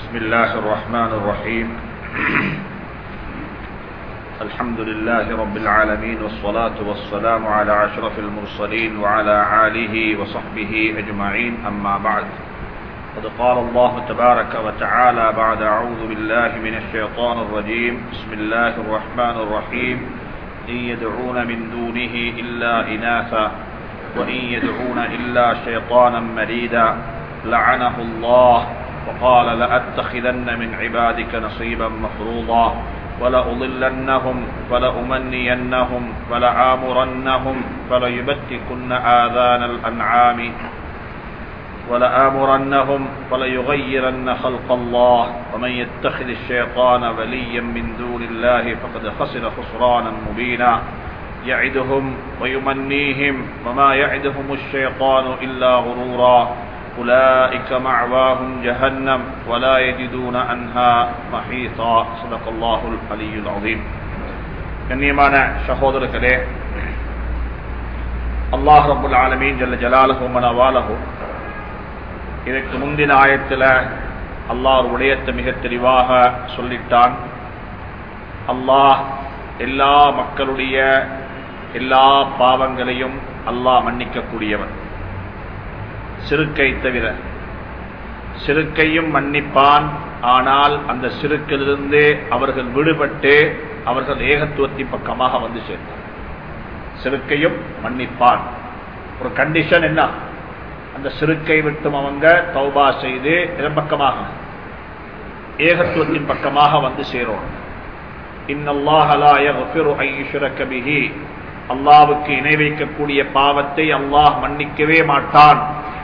بسم الله الرحمن الرحيم الحمد لله رب العالمين والصلاة والسلام على أشرف المرسلين وعلى آله وصحبه أجمعين أما بعد قد قال الله تبارك وتعالى بعد أعوذ بالله من الشيطان الرجيم بسم الله الرحمن الرحيم إن يدعون من دونه إلا إناثا وإن يدعون إلا شيطانا مريدا لعنه الله وقال لأتخذن من عبادك نصيبا مفروضا ولأضلنهم فلأمنينهم فلآمرنهم فليبتكن آذان الأنعام ولآمرنهم فليغيرن خلق الله ومن يتخذ الشيطان وليا من دون الله فقد خسر خسرانا مبينا يعدهم ويمنيهم وما يعدهم الشيطان إلا غرورا أولئك معواهم جهنم ولا يجدون عنها محيطا صدق الله العلي العظيم கண்ணியமான சகோதரர்களே அல்லாஹ் ரபுல் ஆலமீன் ஜல்ல ஜலாலஹு மனவாலஹு இதற்கு முந்தின ஆயத்தில் அல்லாஹ் ஒரு விடயத்தை மிக தெளிவாக சொல்லிட்டான் அல்லாஹ் எல்லா மக்களுடைய எல்லா பாவங்களையும் அல்லாஹ் மன்னிக்கக்கூடியவன் சிறுக்கை தவிர சிறுக்கையும் மன்னிப்பான் ஆனால் அந்த சிறுக்கிலிருந்து அவர்கள் விடுபட்டு அவர்கள் ஏகத்துவத்தின் பக்கமாக வந்து சேர்ந்தார் சிறுக்கையும் மன்னிப்பான் ஒரு கண்டிஷன் என்ன அந்த சிறுக்கை விட்டும் அவங்க தௌபா செய்து இதன் பக்கமாக ஏகத்துவத்தின் பக்கமாக வந்து சேரும் அல்லாவுக்கு இணை வைக்கக்கூடிய பாவத்தை அல்லாஹ் மன்னிக்கவே மாட்டான்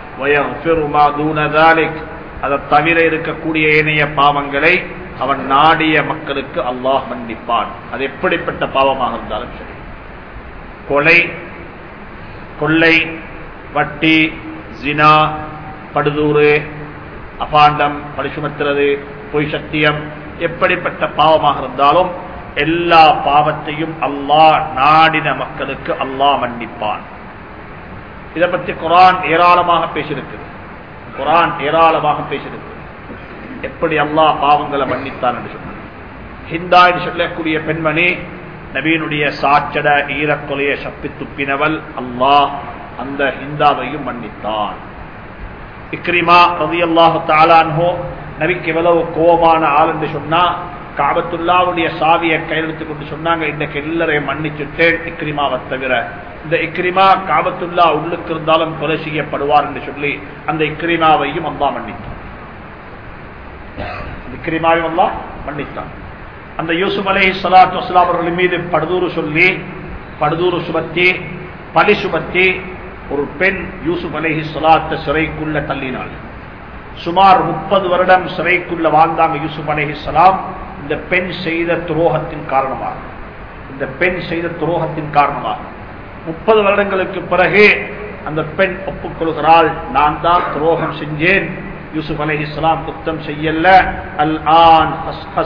அதை தவிர இருக்கக்கூடிய ஏனைய பாவங்களை அவன் நாடிய மக்களுக்கு அல்லாஹ் மன்னிப்பான் அது எப்படிப்பட்ட பாவமாக இருந்தாலும் சரி கொலை கொள்ளை வட்டி ஜினா படுதூறு அபாண்டம் பரிசுமத்துறது பொய் சத்தியம் எப்படிப்பட்ட பாவமாக இருந்தாலும் எல்லா பாவத்தையும் அல்லாஹ் நாடின மக்களுக்கு அல்லாஹ் மன்னிப்பான் இதை பற்றி குரான் ஏராளமாக பேசியிருக்குது குரான் ஏராளமாக பேசியிருக்கு எப்படி அல்லாஹ் பாவங்களை மன்னித்தான் என்று சொன்னார் ஹிந்தா என்று சொல்லக்கூடிய பெண்மணி நபீனுடைய சாச்சட ஈரக்கொலையை சப்பி துப்பினவள் அல்லாஹ் அந்த ஹிந்தாவையும் மன்னித்தான் இக்ரிமா ரவி அல்லாஹு தாலான்ஹோ நபிக்கு எவ்வளவு கோபமான ஆள் என்று சொன்னா காபத்துல்லாவுடைய சாவியை கையெழுத்து கொண்டு சொன்னாங்க இன்னைக்கு எல்லாரையும் மன்னிச்சுட்டேன் இக்ரிமாவை தவிர இந்த இக்ரிமா காபத்துல்லா உள்ளுக்கு இருந்தாலும் கொலை செய்யப்படுவார் என்று சொல்லி அந்த இக்ரிமாவையும் அல்லா மன்னித்தான் இக்ரிமாவையும் அல்லா மன்னித்தான் அந்த யூசுப் அலை சலாத்து வஸ்லாம் அவர்கள் மீது படுதூறு சொல்லி படுதூறு சுமத்தி பலி சுமத்தி ஒரு பெண் யூசுப் அலைஹி சலாத்த சிறைக்குள்ள தள்ளினாள் சுமார் முப்பது வருடம் சிறைக்குள்ள வாழ்ந்தாங்க யூசுப் அலைஹி சலாம் இந்த பெண் செய்த துரோகத்தின் காரணமாக இந்த பெண் செய்த துரோகத்தின் காரணமாக முப்பது வருடங்களுக்கு பிறகு அந்த பெண் ஒப்புக்கொள்கிறாள் நான் தான் துரோகம் செஞ்சேன் யூசுப் அலி இஸ்லாம் குத்தம் செய்யல அல் ஆன்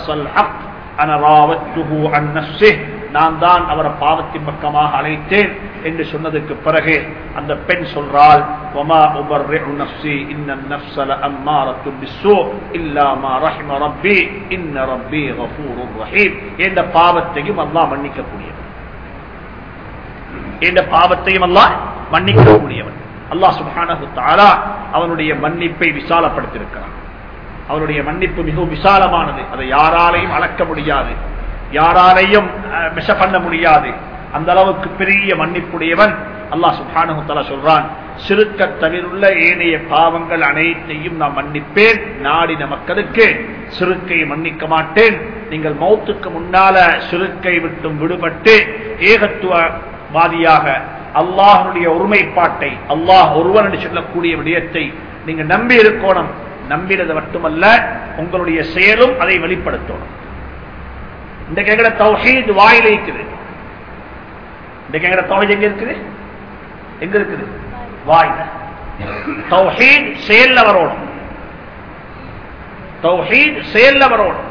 நான் தான் அவரை பாவத்தின் பக்கமாக அழைத்தேன் என்று சொன்னதுக்கு பிறகு அந்த பெண் சொல்றாள் என்ற பாவத்தையும் அல்லா மன்னிக்கக்கூடியவன் என்ற பாவத்தையும் அல்லா மன்னிக்கக்கூடியவன் அல்லா சுபானா அவனுடைய மன்னிப்பை விசாலப்படுத்தியிருக்கிறான் அவனுடைய மன்னிப்பு மிகவும் விசாலமானது அதை யாராலையும் அளக்க முடியாது யாராலையும் மிஷ பண்ண முடியாது அந்த அளவுக்கு பெரிய மன்னிப்புடையவன் அல்லா சுபானு சொல்றான் சிறுக்க தவிருள்ள ஏனைய பாவங்கள் அனைத்தையும் நான் மன்னிப்பேன் நாடின மக்களுக்கு சிறுக்கை மன்னிக்க மாட்டேன் நீங்கள் மௌத்துக்கு முன்னால சிறுக்கை விட்டும் விடுபட்டு ஏகத்துவவாதியாக அல்லாஹனுடைய ஒருமைப்பாட்டை அல்லாஹ் ஒருவன் என்று சொல்லக்கூடிய விடயத்தை நீங்க நம்பி இருக்கணும் நம்பினது மட்டுமல்ல உங்களுடைய செயலும் அதை வெளிப்படுத்தணும் இன்றைக்கு எங்கட தௌஹீத் வாயில இருக்குது இன்றைக்கு எங்கட தௌஹீத் எங்க இருக்குது எங்க இருக்குது வாயில தௌஹீத் செயல்ல வரணும் தௌஹீத் செயல்ல வரணும்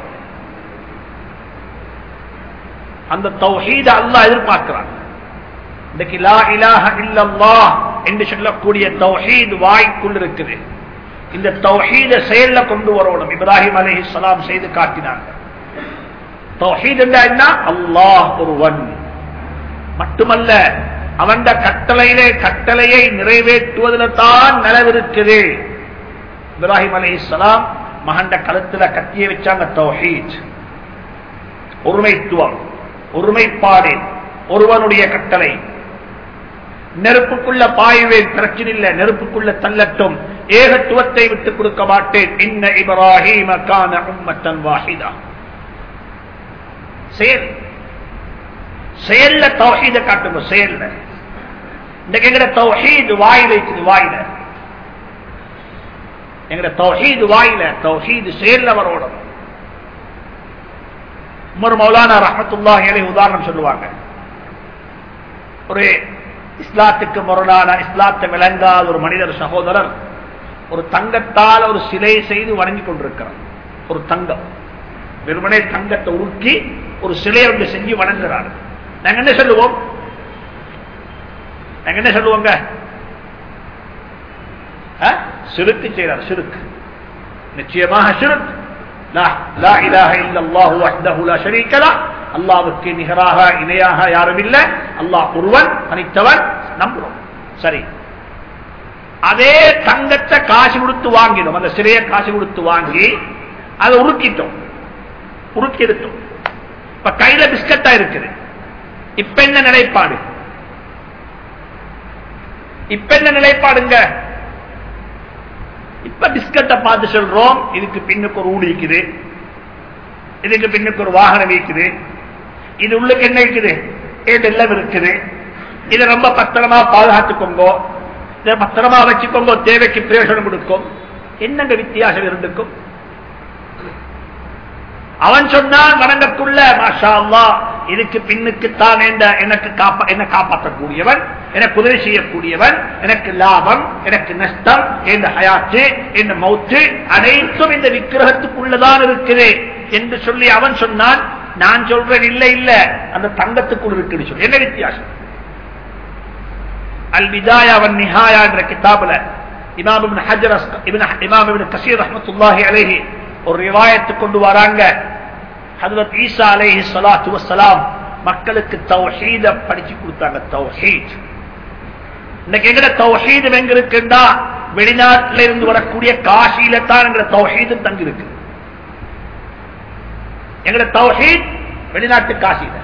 அந்த தௌஹீத அல்லாஹ் எதிர்பார்க்கிறான் இன்றைக்கு லா இலாஹ இல்லல்லாஹ் என்று சொல்லக்கூடிய தௌஹீத் வாய்க்குள் இருக்குது இந்த தௌஹீத செயல்ல கொண்டு வரணும் இப்ராஹிம் அலஹி சலாம் செய்து காட்டினாங்க தௌஹீத் என்ன அல்லாஹ் ஒருவன் மட்டுமல்ல அவன் கட்டளையிலே கட்டளையை நிறைவேற்றுவதில் தான் நலவிருக்குது இப்ராஹிம் அலி இஸ்லாம் மகண்ட கழுத்துல கத்திய வச்சாங்க தௌஹீத் ஒருமைத்துவம் ஒருமைப்பாடு ஒருவனுடைய கட்டளை நெருப்புக்குள்ள பாயுவேன் பிரச்சனை இல்ல நெருப்புக்குள்ள தள்ளட்டும் ஏகத்துவத்தை விட்டுக் கொடுக்க மாட்டேன் இன்ன இப்ராஹிம் கான உம்மத்தன் வாஹிதா செயல் செயல்ல தௌஹீத காட்டுங்க செயல்ல இன்னைக்கு எங்கட தௌஹீத் வாயில இருக்குது வாயில எங்கட தௌஹீத் வாயில தௌஹீத் செயல்ல வரணும் உமர் மௌலானா ரஹமத்துல்லாஹி அலைஹி உதாரணம் சொல்லுவாங்க ஒரு இஸ்லாத்துக்கு முரணான இஸ்லாத்தை விளங்காத ஒரு மனிதர் சகோதரர் ஒரு தங்கத்தால் ஒரு சிலை செய்து வணங்கி கொண்டிருக்கிறார் ஒரு தங்கம் வெறுமனே தங்கத்தை உருக்கி ஒரு சிலையை ஒன்று செஞ்சு வணங்குறாரு நாங்க என்ன சொல்லுவோம் நாங்க என்ன சொல்லுவோங்க சிறுக்கு செய்யறார் சிறுக்கு நிச்சயமாக சிறுக்கு அல்லாவுக்கு நிகராக இணையாக யாரும் இல்லை அல்லாஹ் ஒருவன் தனித்தவன் நம்புறோம் சரி அதே தங்கத்தை காசு கொடுத்து வாங்கினோம் அந்த சிறைய காசு கொடுத்து வாங்கி அதை உருக்கிட்டோம் உருக்கி எடுத்தோம் இப்ப கையில பிஸ்கட்டா இருக்குது இப்ப என்ன நிலைப்பாடு இப்ப என்ன நிலைப்பாடுங்க இப்ப பிஸ்கட்டை பார்த்து சொல்றோம் இதுக்கு பின்னுக்கு ஒரு ஊடு இருக்குது இதுக்கு பின்னுக்கு ஒரு வாகனம் இருக்குது இது உள்ளுக்கு என்ன இருக்குது எல்லாம் இருக்குது இதை ரொம்ப பத்திரமா பாதுகாத்துக்கோங்க இதை பத்திரமா வச்சுக்கோங்க தேவைக்கு பிரயோஜனம் கொடுக்கும் என்னங்க வித்தியாசம் இருந்துக்கும் அவன் சொன்னான் வணங்கக்குள்ள மாஷா அல்லா இதுக்கு பின்னுக்குத்தான் எனக்கு காப்பா என்ன காப்பாற்றக்கூடியவன் எனக்கு உதவி செய்யக்கூடியவன் எனக்கு லாபம் எனக்கு நஷ்டம் இந்த ஹயாத்து இந்த மௌத்து அனைத்தும் இந்த விக்கிரகத்துக்குள்ளதான் இருக்குது என்று சொல்லி அவன் சொன்னான் நான் சொல்றேன் இல்ல இல்ல அந்த தங்கத்துக்குள் இருக்குன்னு சொல்லி என்ன வித்தியாசம் அல் விதாயா அவன் நிஹாயா என்ற கிதாபுல இமாம் இப்னு ஹஜர் இமாம் இப்னு கசீர் ரஹ்மத்துல்லாஹி அலைஹி ஒரு ரிவாயத்து கொண்டு வராங்க ஹதரத் ஈசா அலைஹி ஸலாத்து வஸ்ஸலாம் மக்களுக்கு தௌஹீத படிச்சு கொடுத்தாங்க தௌஹீத் இன்னைக்கு எங்கட தௌஹீத் எங்க இருக்குன்னா வெளிநாட்டில இருந்து வரக்கூடிய காசியில தான் எங்கட தௌஹீதும் தங்கி இருக்கு எங்கட தௌஹீத் வெளிநாட்டு காசியில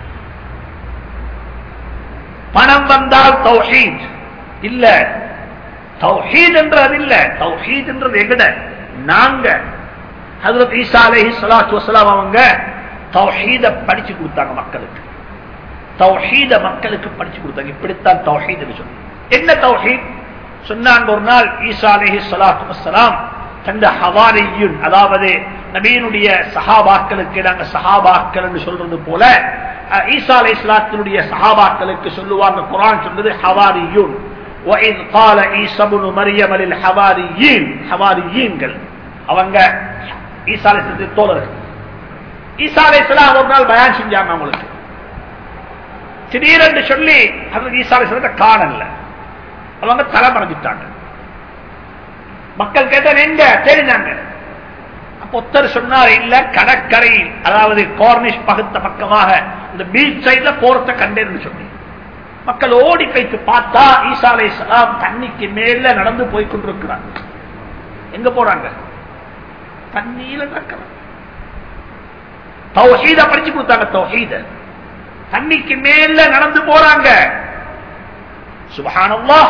பணம் வந்தால் தௌஹீத் இல்ல தௌஹீத் என்றது இல்ல தௌஹீத் என்றது எங்கட நாங்க ஹசரத் ஈசா அலஹி சலாத்து வசலாம் அவங்க தௌஹீத படிச்சு கொடுத்தாங்க மக்களுக்கு தௌஹீத மக்களுக்கு படிச்சு கொடுத்தாங்க இப்படித்தான் தௌஹீத் சொல்லி என்ன தௌஹீத் சொன்னாங்க ஒரு நாள் ஈசா அலஹி சலாத்து வசலாம் தந்த ஹவாரியுன் அதாவது நபீனுடைய சஹாபாக்களுக்கு நாங்க சஹாபாக்கள் என்று சொல்றது போல ஈசா அலை இஸ்லாத்தினுடைய சஹாபாக்களுக்கு சொல்லுவாங்க குரான் சொல்றது ஹவாரியுன் وَإِذْ قَالَ عِيسَى ابْنُ مَرْيَمَ لِلْحَوَارِيِّينَ ஹவாரியீன்கள் அவங்க ஈசா அலைஹிஸ்ஸலாத்துடைய தோழர்கள் ஈசா அலைஹிஸ்ஸலாம் ஒரு நாள் பயான் செஞ்சாங்க அவங்களுக்கு திடீரென்று சொல்லி அது ஈசா அலைஹிஸ்ஸலாத்தை காணல அவங்க தலை மறைஞ்சிட்டாங்க மக்கள் கேட்டாங்க எங்க தேடினாங்க அப்ப ஒருத்தர் சொன்னார் இல்ல கடற்கரையில் அதாவது கோர்னிஷ் பகுத்த பக்கமாக இந்த பீச் சைட்ல போறத கண்டேன்னு சொல்லி மக்கள் ஓடி போய்த்து பார்த்தா ஈசா அலைஹிஸ்ஸலாம் தண்ணிக்கு மேல நடந்து போய் கொண்டிருக்கிறாங்க எங்க போறாங்க தண்ணீர நடக்கிறாங்க தௌஹீத படிச்சு கொடுத்தாங்க தௌஹீத தண்ணிக்கு மேல நடந்து போறாங்க சுபஹானல்லா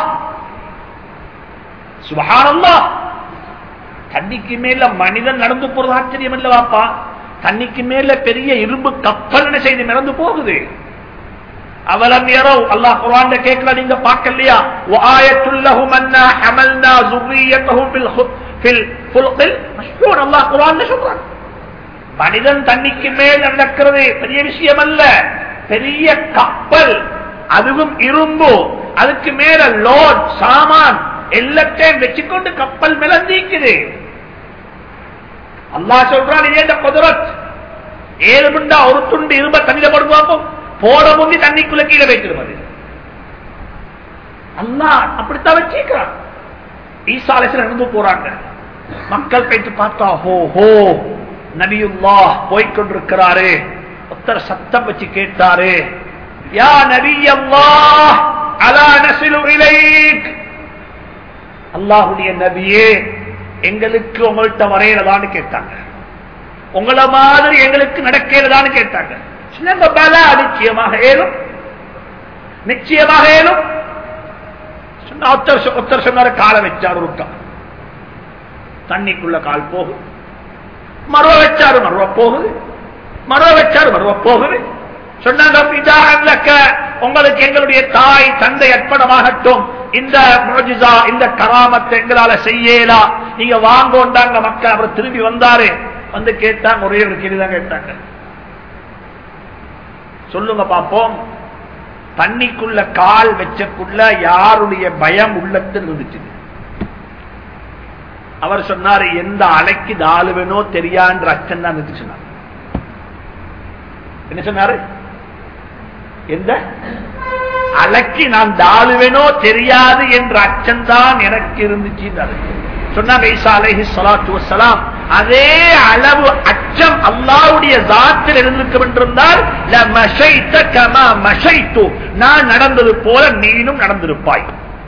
சுபஹானல்லா தண்ணிக்கு மேல மனிதன் நடந்து போறது ஆச்சரியம் இல்ல வாப்பா தண்ணிக்கு மேல பெரிய இரும்பு கப்பல் என்ன செய்து நடந்து போகுது அவலம் யாரோ அல்லாஹ் குர்ஆன்ல கேட்கல நீங்க பார்க்கலையா வஆயத்துல்லஹும் அன்னா ஹமல்னா ذُرِّيَّتَهُمْ ஃபில் ஃபுல்கில் மஷ்ஹூர் அல்லாஹ் குர்ஆன்ல சொல்றான் மனிதன் தண்ணிக்கு மேல் நடக்கிறது பெரிய விஷயம் அல்ல பெரிய கப்பல் அதுவும் இரும்பு அதுக்கு மேல லோட் சாமான் எல்லாத்தையும் வச்சுக்கொண்டு கப்பல் மிளந்திக்குது அல்லாஹ் சொல்றான் ஏண்ட குதிரத் ஏழு முண்டா ஒரு துண்டு இரும்ப தண்ணியில போடுவோம் போட முந்தி தண்ணிக்குள்ள கீழே வைக்கிறது அல்லாஹ் அப்படித்தான் வச்சிருக்கிறான் ஈசாலேசன் நடந்து போறாங்க மக்கள் போயிட்டு பார்த்தா ஹோ ஹோ நபியுல்லா போய்கொண்டிருக்கிறாரு ஒருத்தர் சத்தம் வச்சு கேட்டாரு யா நபியல்லா அலா நசிலு இலைக் அல்லாஹுடைய நபியே எங்களுக்கு உங்கள்கிட்ட வரையிறதான்னு கேட்டாங்க உங்களை மாதிரி எங்களுக்கு நடக்கிறதான்னு கேட்டாங்க சின்ன பலா நிச்சயமாக ஏறும் நிச்சயமாக ஏறும் சொன்ன ஒருத்தர் ஒருத்தர் சொன்னாரு காலை வச்சாரு ஒருக்கா தண்ணிக்குள்ள கால் போகுது மருவ வச்சாரு மருவ போகுது மருவ வச்சாரு மருவ போகுது சொன்னாங்க உங்களுக்கு எங்களுடைய தாய் தந்தை அர்ப்பணமாகட்டும் இந்த முஜிசா இந்த கராமத்தை எங்களால செய்யலா நீங்க வாங்கோண்டாங்க மக்கள் அவர் திரும்பி வந்தாரு வந்து கேட்டாங்க ஒரே ஒரு கேள்விதான் கேட்டாங்க சொல்லுங்க பாப்போம் தண்ணிக்குள்ள கால் வச்சக்குள்ள யாருடைய பயம் உள்ளத்தில் இருந்துச்சு அவர் சொன்னாரு எந்த அலைக்கு தாழுவனோ தெரியான்ற அச்சம் தான் இருந்துச்சு சொன்னார் என்ன சொன்னாரு எந்த அலைக்கு நான் தாழுவேனோ தெரியாது என்ற அச்சம்தான் எனக்கு இருந்துச்சு சொன்னாங்க ஈசா அலைஹி ஸலாத்து வஸ்ஸலாம் அதே அளவு அச்சம் அல்லாஹ்வுடைய ஜாத்தில் இருந்திருக்கும் என்றிருந்தால் லமஷைத கமா மஷைது நான் நடந்தது போல நீனும் நடந்திருப்பாய்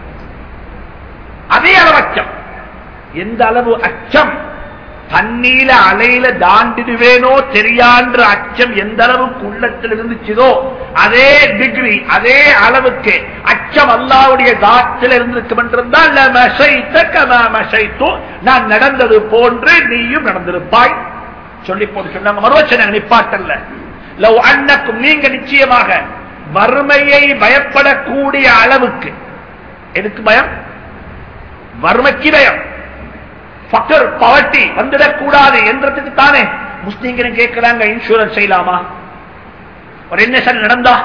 அதே அளவு அச்சம் எந்த அளவு அச்சம் தண்ணீல அலையில தாண்டிடுவேனோ தெரியான்ற அச்சம் எந்த அளவுக்கு உள்ளத்தில் இருந்துச்சதோ அதே டிகிரி அதே அளவுக்கு அச்சம் அல்லாவுடைய தாத்தில் இருந்திருக்கும் என்றிருந்தால் நான் நடந்தது போன்று நீயும் நடந்திருப்பாய் சொல்லி போட்டு சொன்னாங்க மறுவச்சனை நிப்பாட்டல்ல லவ் அண்ணக்கும் நீங்க நிச்சயமாக வறுமையை பயப்படக்கூடிய அளவுக்கு எதுக்கு பயம் வறுமைக்கு பயம் பக்கர் பவட்டி வந்துடக்கூடாது என்றதுக்கு தானே முஸ்லீம்களும் கேட்கிறாங்க இன்சூரன்ஸ் செய்யலாமா ஒரு என்ன சார் நடந்தா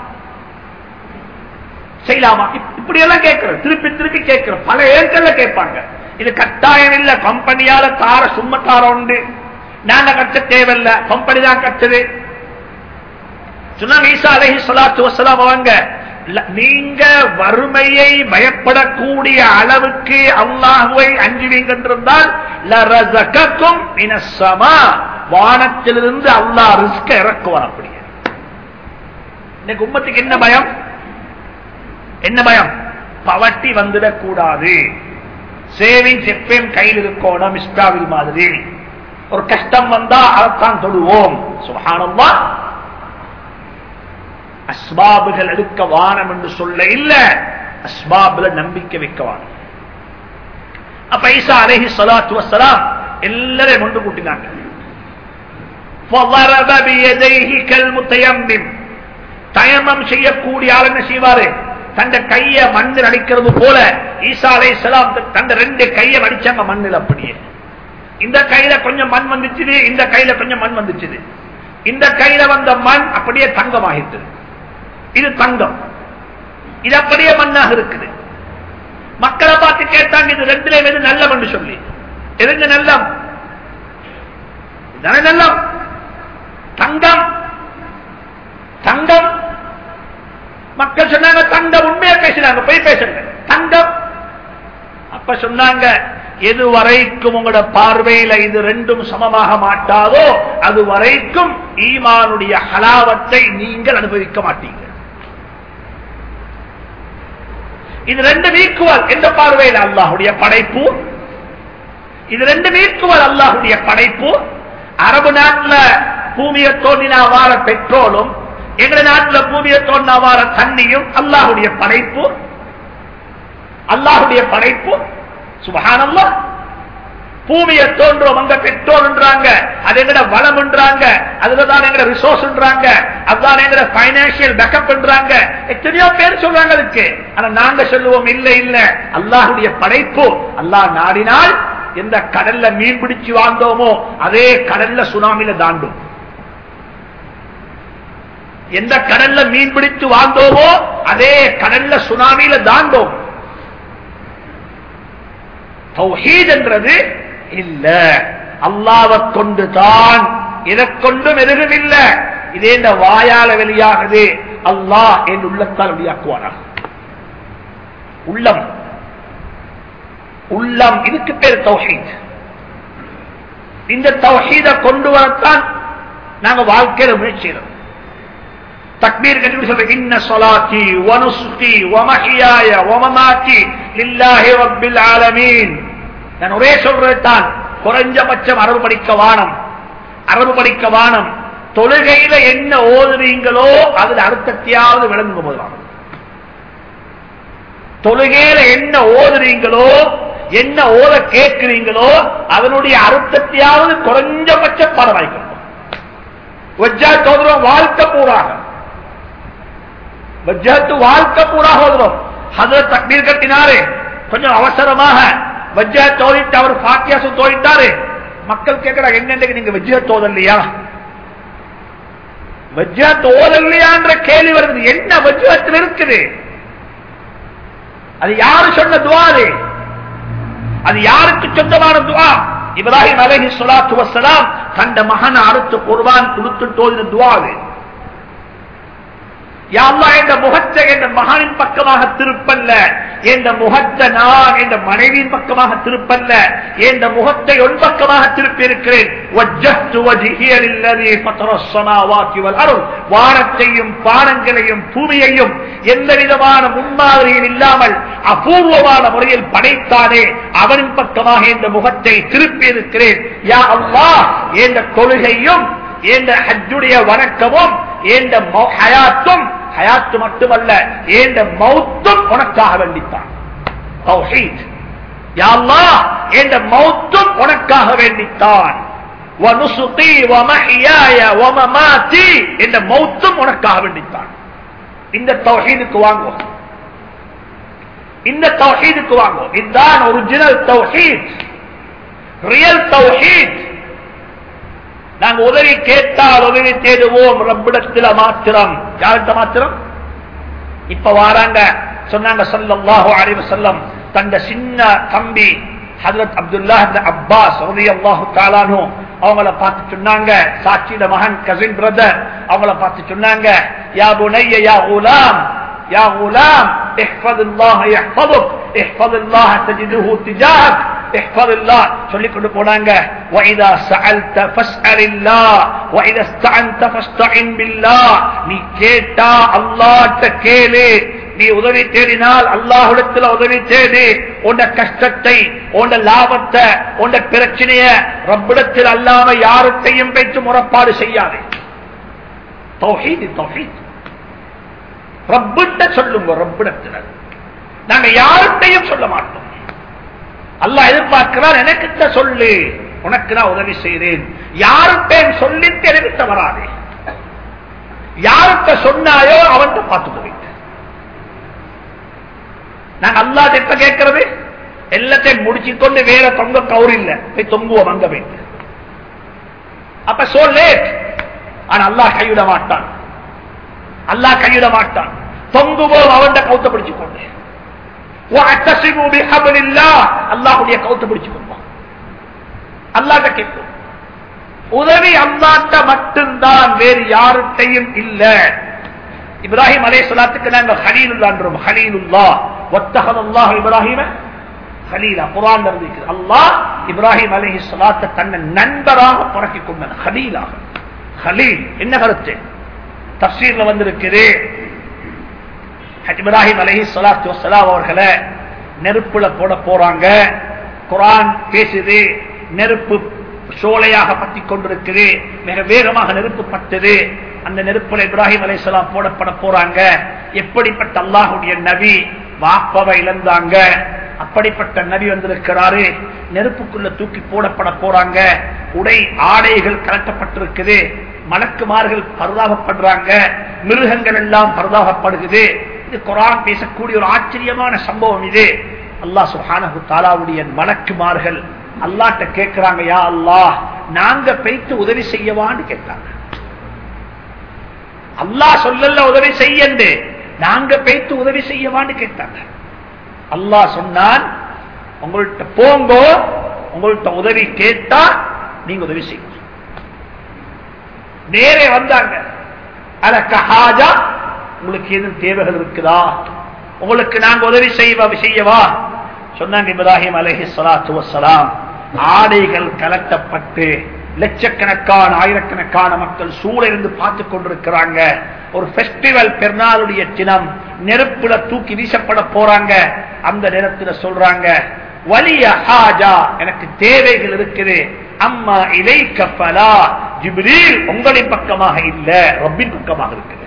செய்யலாமா இப்படி எல்லாம் கேட்கிறோம் திருப்பி திருப்பி கேட்கிறோம் பல ஏற்கல்ல கேட்பாங்க இது கட்டாயம் இல்ல கம்பெனியால தார சும்மா தார உண்டு நாங்க கட்ட தேவையில்ல கம்பெனி தான் கட்டுது சொன்னாங்க ஈசா அலஹி சலாத்து வசலாம் அவங்க நீங்க வறுமையை பயப்படக்கூடிய அளவுக்கு அல்லாஹுவை அஞ்சுவீங்க என்றிருந்தால் வானத்திலிருந்து அல்லாஹ் ரிஸ்க இறக்குவார் அப்படியே இன்னைக்கு உம்மத்துக்கு என்ன பயம் என்ன பயம் பவட்டி வந்துடக் கூடாது சேவிங்ஸ் எப்பயும் கையில் இருக்கணும் இஸ்டாவில் மாதிரி ஒரு கஷ்டம் வந்தா அதைத்தான் தொடுவோம் சுகானம்வா அஸ்பாபுகள் எடுக்க வானம் என்று சொல்ல இல்ல அஸ்பாபுல நம்பிக்கை வைக்க வானம் அப்ப ஐசா அலஹி சலாத்து வசலாம் எல்லாரையும் ஒன்று கூட்டினாங்க தயமம் செய்யக்கூடிய ஆள் என்ன செய்வாரு தந்த கைய மண்ணில் அடிக்கிறது போல ஈசா அலை சலாம் தந்த ரெண்டு கையை அடிச்சாங்க மண்ணில் அப்படியே இந்த கையில கொஞ்சம் மண் வந்துச்சுது இந்த கையில கொஞ்சம் மண் வந்துச்சுது இந்த கையில வந்த மண் அப்படியே தங்கமாகிட்டு இது தங்கம் இது அப்படியே மண்ணாக இருக்குது மக்களை பார்த்து கேட்டாங்க இது ரெண்டுல எது நல்லம் என்று சொல்லி எதுங்க நல்லம் இதான நல்லம் தங்கம் தங்கம் மக்கள் சொன்னாங்க தங்கம் உண்மையா பேசினாங்க போய் பேசுங்க தங்கம் அப்ப சொன்னாங்க எது வரைக்கும் உங்களோட பார்வையில இது ரெண்டும் சமமாக மாட்டாதோ அது வரைக்கும் ஈமானுடைய ஹலாவத்தை நீங்கள் அனுபவிக்க மாட்டீங்க இது ரெண்டு நீக்குவல் எந்த பார்வையில் அல்லாஹுடைய படைப்பு இது ரெண்டு நீக்குவல் அல்லாஹுடைய படைப்பு அரபு நாட்டில் பூமியை தோண்டினா வார பெட்ரோலும் எங்க நாட்டில் பூமியை தோண்டினா வார தண்ணியும் அல்லாஹுடைய படைப்பு அல்லாஹுடைய படைப்பு சுபகானல்லா பூமியை தோன்றும் அங்க பெட்ரோல்ன்றாங்க அது எங்கட வளம்ன்றாங்க அதுலதான் எங்கட ரிசோர்ஸ்ன்றாங்க அதுதான் எங்கட பைனான்சியல் பேக்கப்ன்றாங்க எத்தனையோ பேர் சொல்றாங்க அதுக்கு ஆனா நாங்க சொல்லுவோம் இல்ல இல்ல அல்லாஹுடைய படைப்பு அல்லாஹ் நாடினால் எந்த கடல்ல மீன் பிடிச்சு வாழ்ந்தோமோ அதே கடல்ல சுனாமில தாண்டும் எந்த கடல்ல மீன் பிடித்து வாழ்ந்தோமோ அதே கடல்ல சுனாமியில தாண்டோம் தௌஹீத் என்றது இல்ல அல்லாவை கொண்டு தான் இதை கொண்டும் எதுவும் இல்ல இதே இந்த வாயால வெளியாகுது அல்லாஹ் என் உள்ளத்தால் வெளியாக்குவானா உள்ளம் உள்ளம் இதுக்கு பேர் தௌஹீத் இந்த தௌஹீத கொண்டு வரத்தான் நாங்க வாழ்க்கையில முயற்சிக்கிறோம் தக்பீர் கட்டி சொல்ற இன்ன சொலாத்தி வனுசுகி வமஹியாய வமமாத்தி லில்லாஹி ரப்பில் ஆலமீன் நான் ஒரே சொல்றதுதான் குறைஞ்சபட்சம் அரபு படிக்க வானம் அரபு படிக்க வானம் தொழுகையில என்ன ஓதுறீங்களோ அதுல அர்த்தத்தையாவது விளங்கும் போதுதான் தொழுகையில என்ன ஓதுறீங்களோ என்ன ஓத கேட்கிறீங்களோ அதனுடைய அர்த்தத்தையாவது குறைஞ்சபட்ச பாடம் வாய்க்கணும் வஜ்ஜாத் ஓதுறோம் வாழ்க்கை பூராக வஜ்ஜாத்து வாழ்க்கை பூராக ஓதுறோம் அதுல தக்பீர் கட்டினாரு கொஞ்சம் அவசரமாக வஜ்ஜாத் ஓதிட்டு அவர் பாத்தியாசம் தோதிட்டாரு மக்கள் கேட்கிறாங்க என்னென்ன நீங்க வஜ்ஜாத் ஓதலையா வஜ்ஜாத் ஓதலையான்ற கேள்வி வருது என்ன வஜ்ஜாத்தில் இருக்குது அது யாரு சொன்ன துவாரு அது யாருக்கு சொந்தமான துவா இப்ராஹிம் அலஹி சொலாத்து வசலாம் தந்த மகன் அறுத்து குர்பான் கொடுத்து தோதின துவாது யாழ்லா என்ற முகத்தை என்ற மகனின் பக்கமாக திருப்பல்ல என்ற முகத்தை நான் என்ற மனைவியின் பக்கமாக திருப்பல்ல என்ற முகத்தை உன் பக்கமாக திருப்பி இருக்கிறேன் வானத்தையும் பானங்களையும் பூமியையும் எந்த விதமான முன்மாதிரியில் இல்லாமல் அபூர்வமான முறையில் படைத்தானே அவனின் பக்கமாக இந்த முகத்தை திருப்பி இருக்கிறேன் யா அல்லா என்ற கொள்கையும் என்ற ஹஜ்ஜுடைய வணக்கமும் என்ற ஹயாத்தும் ஹயாத்து மட்டுமல்ல என்ற மௌத்தும் உனக்காக வேண்டித்தான் என்ற மௌத்தும் உனக்காக வேண்டித்தான் என்ற மௌத்தும் உனக்காக வேண்டித்தான் இந்த தௌஹீதுக்கு வாங்குவோம் இந்த தௌஹீதுக்கு வாங்குவோம் இதுதான் ஒரிஜினல் தௌஹீத் ரியல் தௌஹீத் நாங்க உதவி கேட்டால் உதவி தேடுவோம் ரப்பிடத்தில் மாத்திரம் யார்கிட்ட மாத்திரம் இப்ப வாராங்க சொன்னாங்க சல்லாஹு அலைவ செல்லம் தந்த சின்ன தம்பி ஹசரத் அப்துல்லா அப்பாஸ் அல்லாஹு தாலானு அவங்கள பார்த்து சொன்னாங்க சாட்சியிட மகன் கசின் பிரதர் அவங்கள பார்த்து சொன்னாங்க யா புனைய யா உலாம் யா உலாம் احفظ الله يحفظك احفظ الله تجده تجاهك احفظ الله சொல்லி கொண்டு போனாங்க واذا سالت فاسال الله واذا استعنت فاستعن بالله நீ கேட்டா அல்லாஹ்ட்ட கேளு நீ உதவி தேடினால் அல்லாஹ்விடத்துல உதவி தேடு உன்ட கஷ்டத்தை உன்ட லாபத்தை உன்ட பிரச்சனைய ரப்பிடத்தில் அல்லாம யாருக்கையும் வைத்து முறப்பாடு செய்யாதே தௌஹீத் தௌஹீத் ரப்பிட்ட சொல்லுங்க ரப்பிடத்தில் நாங்க யார்கிட்டையும் சொல்ல மாட்டோம் அல்லாஹ் எதிர்பார்க்கிறார் எனக்கிட்ட சொல்லு உனக்கு நான் உதவி செய்கிறேன் யார்கிட்ட சொல்லிட்டு எனக்கிட்ட வராதே யார்கிட்ட சொன்னாயோ அவன்கிட்ட பார்த்து போயிட்டு நாங்க அல்லா எப்ப கேட்கறது எல்லாத்தையும் முடிச்சு கொண்டு வேற தொங்க கவுர் இல்ல போய் தொங்குவோம் அங்க போயிட்டு அப்ப சோ லேட் ஆனா அல்லாஹ் கைவிட மாட்டான் அல்லாஹ் கையிட மாட்டான் தொங்குவோம் அவன் கவுத்த பிடிச்சு கொண்டு அல்லாஹுடைய கவுத்த பிடிச்சு கொள்வான் அல்லாட்ட கேட்கும் உதவி அல்லாட்ட மட்டும்தான் வேறு யாருட்டையும் இல்ல இப்ராஹிம் அலே சொல்லாத்துக்கு நாங்க ஹலீலுல்லான்றோம் ஹலீலுல்லா ஒத்தகல் அல்லாஹ் இப்ராஹிம ஹலீலா குரான் இருக்கிறது அல்லாஹ் இப்ராஹிம் அலேஹி சொல்லாத்த தன்னை நண்பராக புறக்கி கொண்டான் ஹலீலாக ஹலீல் என்ன கருத்து தப்சீர்ல வந்திருக்குது இப்ராஹிம் அலஹி சலாத்து வசலாம் அவர்களை நெருப்புல போட போறாங்க குரான் பேசுது நெருப்பு சோலையாக பத்தி கொண்டிருக்குது மிக வேகமாக நெருப்பு பட்டது அந்த நெருப்புல இப்ராஹிம் அலைசலாம் போடப்பட போறாங்க எப்படிப்பட்ட அல்லாஹுடைய நபி வாப்பவை இழந்தாங்க அப்படிப்பட்ட நபி வந்திருக்கிறாரு நெருப்புக்குள்ள தூக்கி போடப்பட போறாங்க உடை ஆடைகள் கலட்டப்பட்டிருக்குது மலக்குமார்கள் பரதாபப்படுறாங்க மிருகங்கள் எல்லாம் பரதாபப்படுகிறது இது குரான் பேசக்கூடிய ஒரு ஆச்சரியமான சம்பவம் இது அல்லாஹ் சுஹானஹு தாலாவுடைய மலக்குமார்கள் அல்லாட்ட கேட்கிறாங்க யா அல்லாஹ் நாங்க பெய்த்து உதவி செய்யவான்னு கேட்டாங்க அல்லாஹ் சொல்லல உதவி செய்யண்டு நாங்க பெய்த்து உதவி செய்யவான்னு கேட்டாங்க அல்லாஹ் சொன்னான் உங்கள்கிட்ட போங்கோ உங்கள்கிட்ட உதவி கேட்டா நீங்க உதவி செய்யுங்க நேரே வந்தாங்க அதற்கு ஹாஜா உங்களுக்கு எதுவும் தேவைகள் இருக்குதா உங்களுக்கு நாங்க உதவி செய்வா செய்யவா சொன்னாங்க இப்ராஹிம் அலஹி சலாத்து வசலாம் ஆடைகள் கலட்டப்பட்டு லட்சக்கணக்கான ஆயிரக்கணக்கான மக்கள் சூழ இருந்து பார்த்து கொண்டிருக்கிறாங்க ஒரு பெஸ்டிவல் பெருநாளுடைய தினம் நெருப்புல தூக்கி வீசப்பட போறாங்க அந்த நேரத்தில் சொல்றாங்க வலிய ஹாஜா எனக்கு தேவைகள் இருக்குது அம்மா இலை கப்பலா ஜிப்ரீல் உங்களின் பக்கமாக இல்ல ரப்பின் பக்கமாக இருக்குது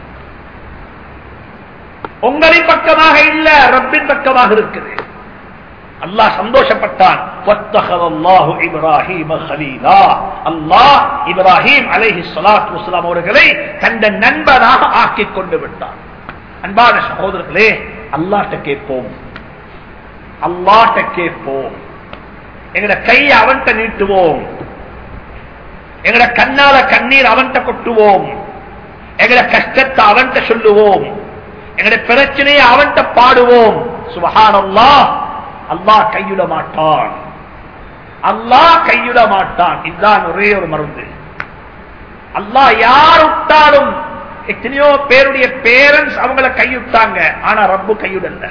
உங்களின் பக்கமாக இல்ல ரப்பின் பக்கமாக இருக்குது அல்லாஹ் சந்தோஷப்பட்டான் இப்ராஹிம் அல்லாஹ் இப்ராஹிம் அலைஹி சலாத்து வசலாம் அவர்களை தந்த நண்பனாக ஆக்கி கொண்டு விட்டான் அன்பான சகோதரர்களே அல்லாட்ட கேட்போம் அல்லாட்ட கேட்போம் எங்கட கையை அவன்கிட்ட நீட்டுவோம் எங்கட கண்ணால கண்ணீர் அவன்கிட்ட கொட்டுவோம் எங்கட கஷ்டத்தை அவன்கிட்ட சொல்லுவோம் எங்கட பிரச்சனையை அவன்கிட்ட பாடுவோம் சுபஹானல்லா அல்லாஹ் கையிட மாட்டான் அல்லாஹ் கையிட மாட்டான் இதுதான் ஒரே ஒரு மருந்து அல்லாஹ் யார் விட்டாலும் எத்தனையோ பேருடைய பேரண்ட்ஸ் அவங்கள கைவிட்டாங்க ஆனா ரப்பு கையுடல்ல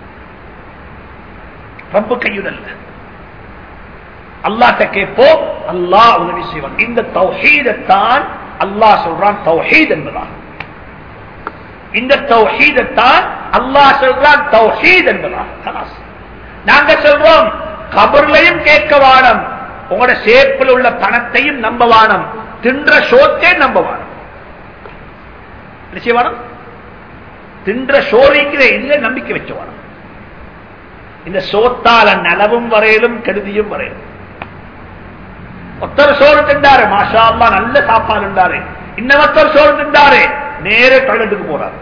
ரப்பு கையுடல்ல அல்லாட்ட கேட்போம் அல்லாஹ் உதவி செய்வான் இந்த தௌஹீதத்தான் அல்லாஹ் சொல்றான் தௌஹீத் என்பதான் இந்த தௌஹீதத்தான் அல்லாஹ் சொல்றான் தௌஹீத் என்பதான் நாங்க சொல்றோம் கபர்லையும் கேட்க வானம் உங்களோட சேப்பில் உள்ள பணத்தையும் நம்ப வானம் தின்ற சோத்தே நம்ப வானம் நிச்சயவானம் தின்ற சோழிக்கிற இதுல நம்பிக்கை வச்ச வானம் இந்த சோத்தால நலவும் வரையிலும் கருதியும் வரையிலும் ஒத்தர் சோறு திண்டாரு மாஷா அல்லா நல்ல சாப்பாடு இருந்தாரு இன்னொருத்தர் சோறு திண்டாரு நேர டாய்லெட்டுக்கு போறாரு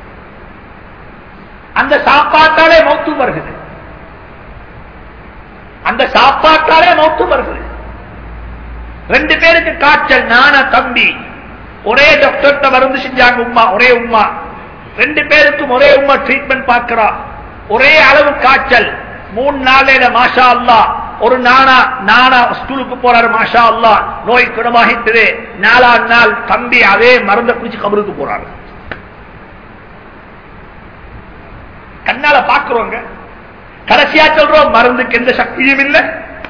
அந்த சாப்பாட்டாலே மௌத்து வருகிறது அந்த சாப்பாட்டாலே மௌத்து வருகிறது ரெண்டு பேருக்கு காய்ச்சல் நான தம்பி ஒரே டாக்டர்கிட்ட மருந்து செஞ்சாங்க உமா ஒரே உமா ரெண்டு பேருக்கும் ஒரே உமா ட்ரீட்மெண்ட் பார்க்கிறா ஒரே அளவு காய்ச்சல் மூணு நாளையில மாஷா அல்லா ஒரு நானா நானா ஸ்கூலுக்கு போறாரு மாஷா அல்லா நோய் குணமாகிட்டது நாலாம் நாள் தம்பி அதே மருந்த குடிச்சு கபருக்கு போறாரு கண்ணால பாக்குறோங்க கடைசியா சொல்றோம் மருந்துக்கு எந்த சக்தியும் இல்லை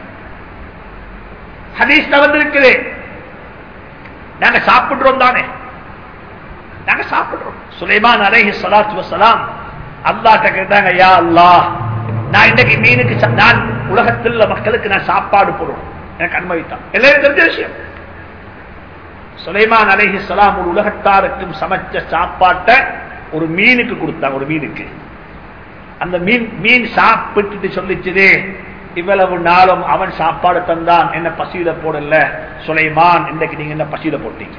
ஹதீஸ் வந்திருக்குது நாங்க சாப்பிடுறோம் தானே நாங்க சாப்பிடுறோம் சுலைமான் அலைஹி சலாத்து வசலாம் அல்லாட்ட கேட்டாங்க யா அல்லாஹ் நான் இன்னைக்கு மீனுக்கு நான் உலகத்தில் உள்ள மக்களுக்கு நான் சாப்பாடு போடுறோம் எனக்கு அனுமதித்தான் எல்லாரும் தெரிஞ்ச விஷயம் சுலைமான் அலைஹி சலாம் ஒரு உலகத்தாருக்கும் சமைச்ச சாப்பாட்டை ஒரு மீனுக்கு கொடுத்தாங்க ஒரு மீனுக்கு அந்த மீன் மீன் சாப்பிட்டு சொல்லிச்சுது இவ்வளவு நாளும் அவன் சாப்பாடு தந்தான் என்ன பசியில போடல சுலைமான் இன்றைக்கு நீங்க என்ன பசியில போட்டீங்க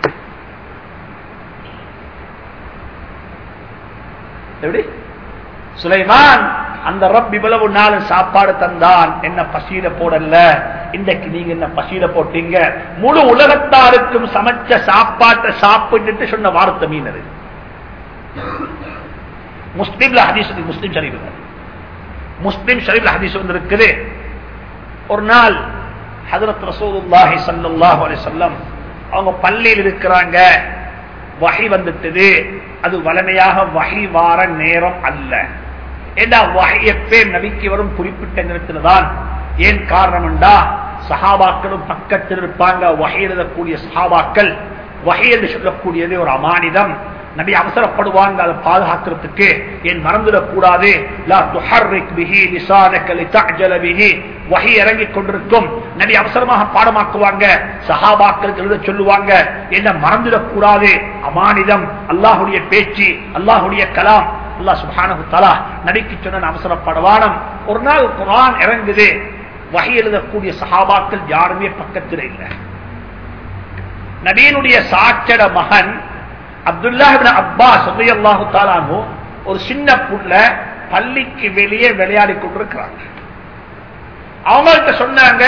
எப்படி சுலைமான் அந்த ரப் இவ்வளவு நாள் சாப்பாடு தந்தான் என்ன பசியில போடல இன்றைக்கு நீங்க என்ன பசியில போட்டீங்க முழு உலகத்தாருக்கும் சமைச்ச சாப்பாட்டை சாப்பிட்டு சொன்ன வார்த்தை மீன் அது முஸ்லீம்ல ஹதீஸ் முஸ்லீம் ஷரீஃப் முஸ்லீம் ஷரீஃப்ல ஹதீஸ் வந்து இருக்குது ஒரு நாள் ஹதரத் ரசூலுல்லாஹி ஸல்லல்லாஹு அலைஹி வஸல்லம் அவங்க பள்ளியில் இருக்கிறாங்க வஹி வந்துட்டது அது வளமையாக வஹி வார நேரம் அல்ல ஏண்டா வஹி எப்பே நபிக்கு வரும் குறிப்பிட்ட நேரத்தில் தான் ஏன் காரணம் என்றா சஹாபாக்களும் பக்கத்தில் இருப்பாங்க வஹி எழுதக்கூடிய சஹாபாக்கள் வஹி என்று சொல்லக்கூடியது ஒரு அமானிதம் நபி அவசரப்படுவாங்க அதை பாதுகாக்கிறதுக்கு ஏன் மறந்துடக்கூடாது வகை இறங்கிக் கொண்டிருக்கும் நபி அவசரமாக பாடமாக்குவாங்க சஹாபாக்களுக்கு எழுத சொல்லுவாங்க என்ன மறந்துடக்கூடாது அமானிதம் அல்லாஹுடைய பேச்சு அல்லாஹுடைய கலாம் அல்லாஹ் சுபானு தலா நபிக்கு சொன்ன அவசரப்படுவானம் ஒரு நாள் குரான் இறங்குது வகை எழுதக்கூடிய சஹாபாக்கள் யாருமே பக்கத்தில் இல்லை நபீனுடைய சாட்சட மகன் அப்துல்லா அப்பாஸ் அல்லாஹு தாலானோ ஒரு சின்ன புள்ள பள்ளிக்கு வெளியே விளையாடி கொண்டிருக்கிறாங்க அவங்கள்ட்ட சொன்னாங்க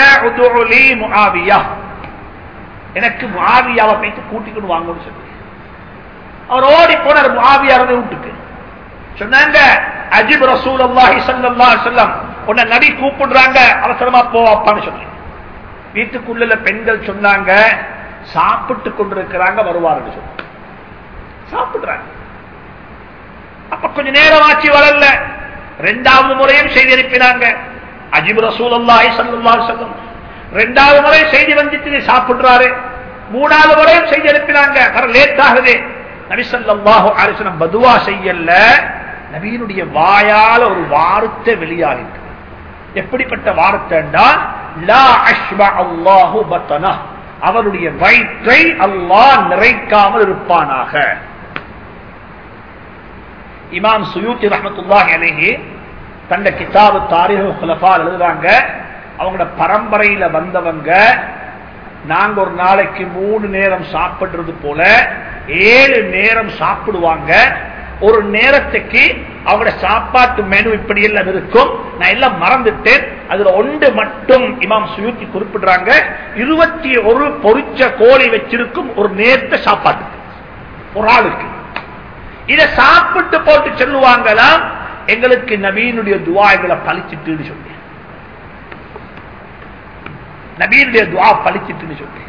எனக்கு முஆவியாவை போயிட்டு கூட்டிக்கொண்டு வாங்கன்னு சொல்லி அவர் ஓடி போனார் முஆவியாரதை வீட்டுக்கு சொன்னாங்க அஜிப் ரசூல் அல்லாஹி சல்லா சொல்லம் உன்னை நபி கூப்பிடுறாங்க அவசரமா போ அப்பான்னு சொல்லி வீட்டுக்குள்ள பெண்கள் சொன்னாங்க சாப்பிட்டு கொண்டிருக்கிறாங்க வருவாருன்னு சொல்லி சாப்பிடுறாங்க அப்ப கொஞ்ச நேரம் ஆச்சு வரல ரெண்டாவது முறையும் செய்தி அனுப்பினாங்க அஜிப் ரசூல் அல்லாஹி சல்லா சொல்லம் ரெண்டாவது முறை செய்தி வந்துச்சு சாப்பிடுறாரு மூணாவது முறையும் செய்தி அனுப்பினாங்க வர லேட் ஆகுது நபிசல்லாஹு அலிசனம் பதுவா செய்யல நபியினுடைய வாயால ஒரு வார்த்தை வெளியாகிட்டு எப்படிப்பட்ட வார்த்தைண்டா லா அஷ்ப அல்லாஹு பத்தனா அவருடைய வயிற்றை அல்லாஹ் நிறைக்காமல் இருப்பானாக இமாம் சுயூத்தி ரஹமத்துல்லாஹி அலைஹி தந்த கிதாபு தாரிஹு குலஃபா எழுதுறாங்க அவங்களோட பரம்பரையில வந்தவங்க நாங்க ஒரு நாளைக்கு மூணு நேரம் சாப்பிடுறது போல ஏழு நேரம் சாப்பிடுவாங்க ஒரு நேரத்துக்கு அவங்களோட சாப்பாட்டு மெனு இப்படி எல்லாம் இருக்கும் நான் எல்லாம் மறந்துட்டேன் அதுல ஒன்று மட்டும் இமாம் சுயூத்தி குறிப்பிடுறாங்க இருபத்தி ஒரு பொறிச்ச கோழி வச்சிருக்கும் ஒரு நேரத்தை சாப்பாட்டுக்கு ஒரு ஆளுக்கு இதை சாப்பிட்டு போட்டு சொல்லுவாங்களாம் எங்களுக்கு நபீனுடைய துவாய்களை பழிச்சிட்டுன்னு சொல்லி நபீனுடைய துவா பழிச்சிட்டுன்னு சொல்லி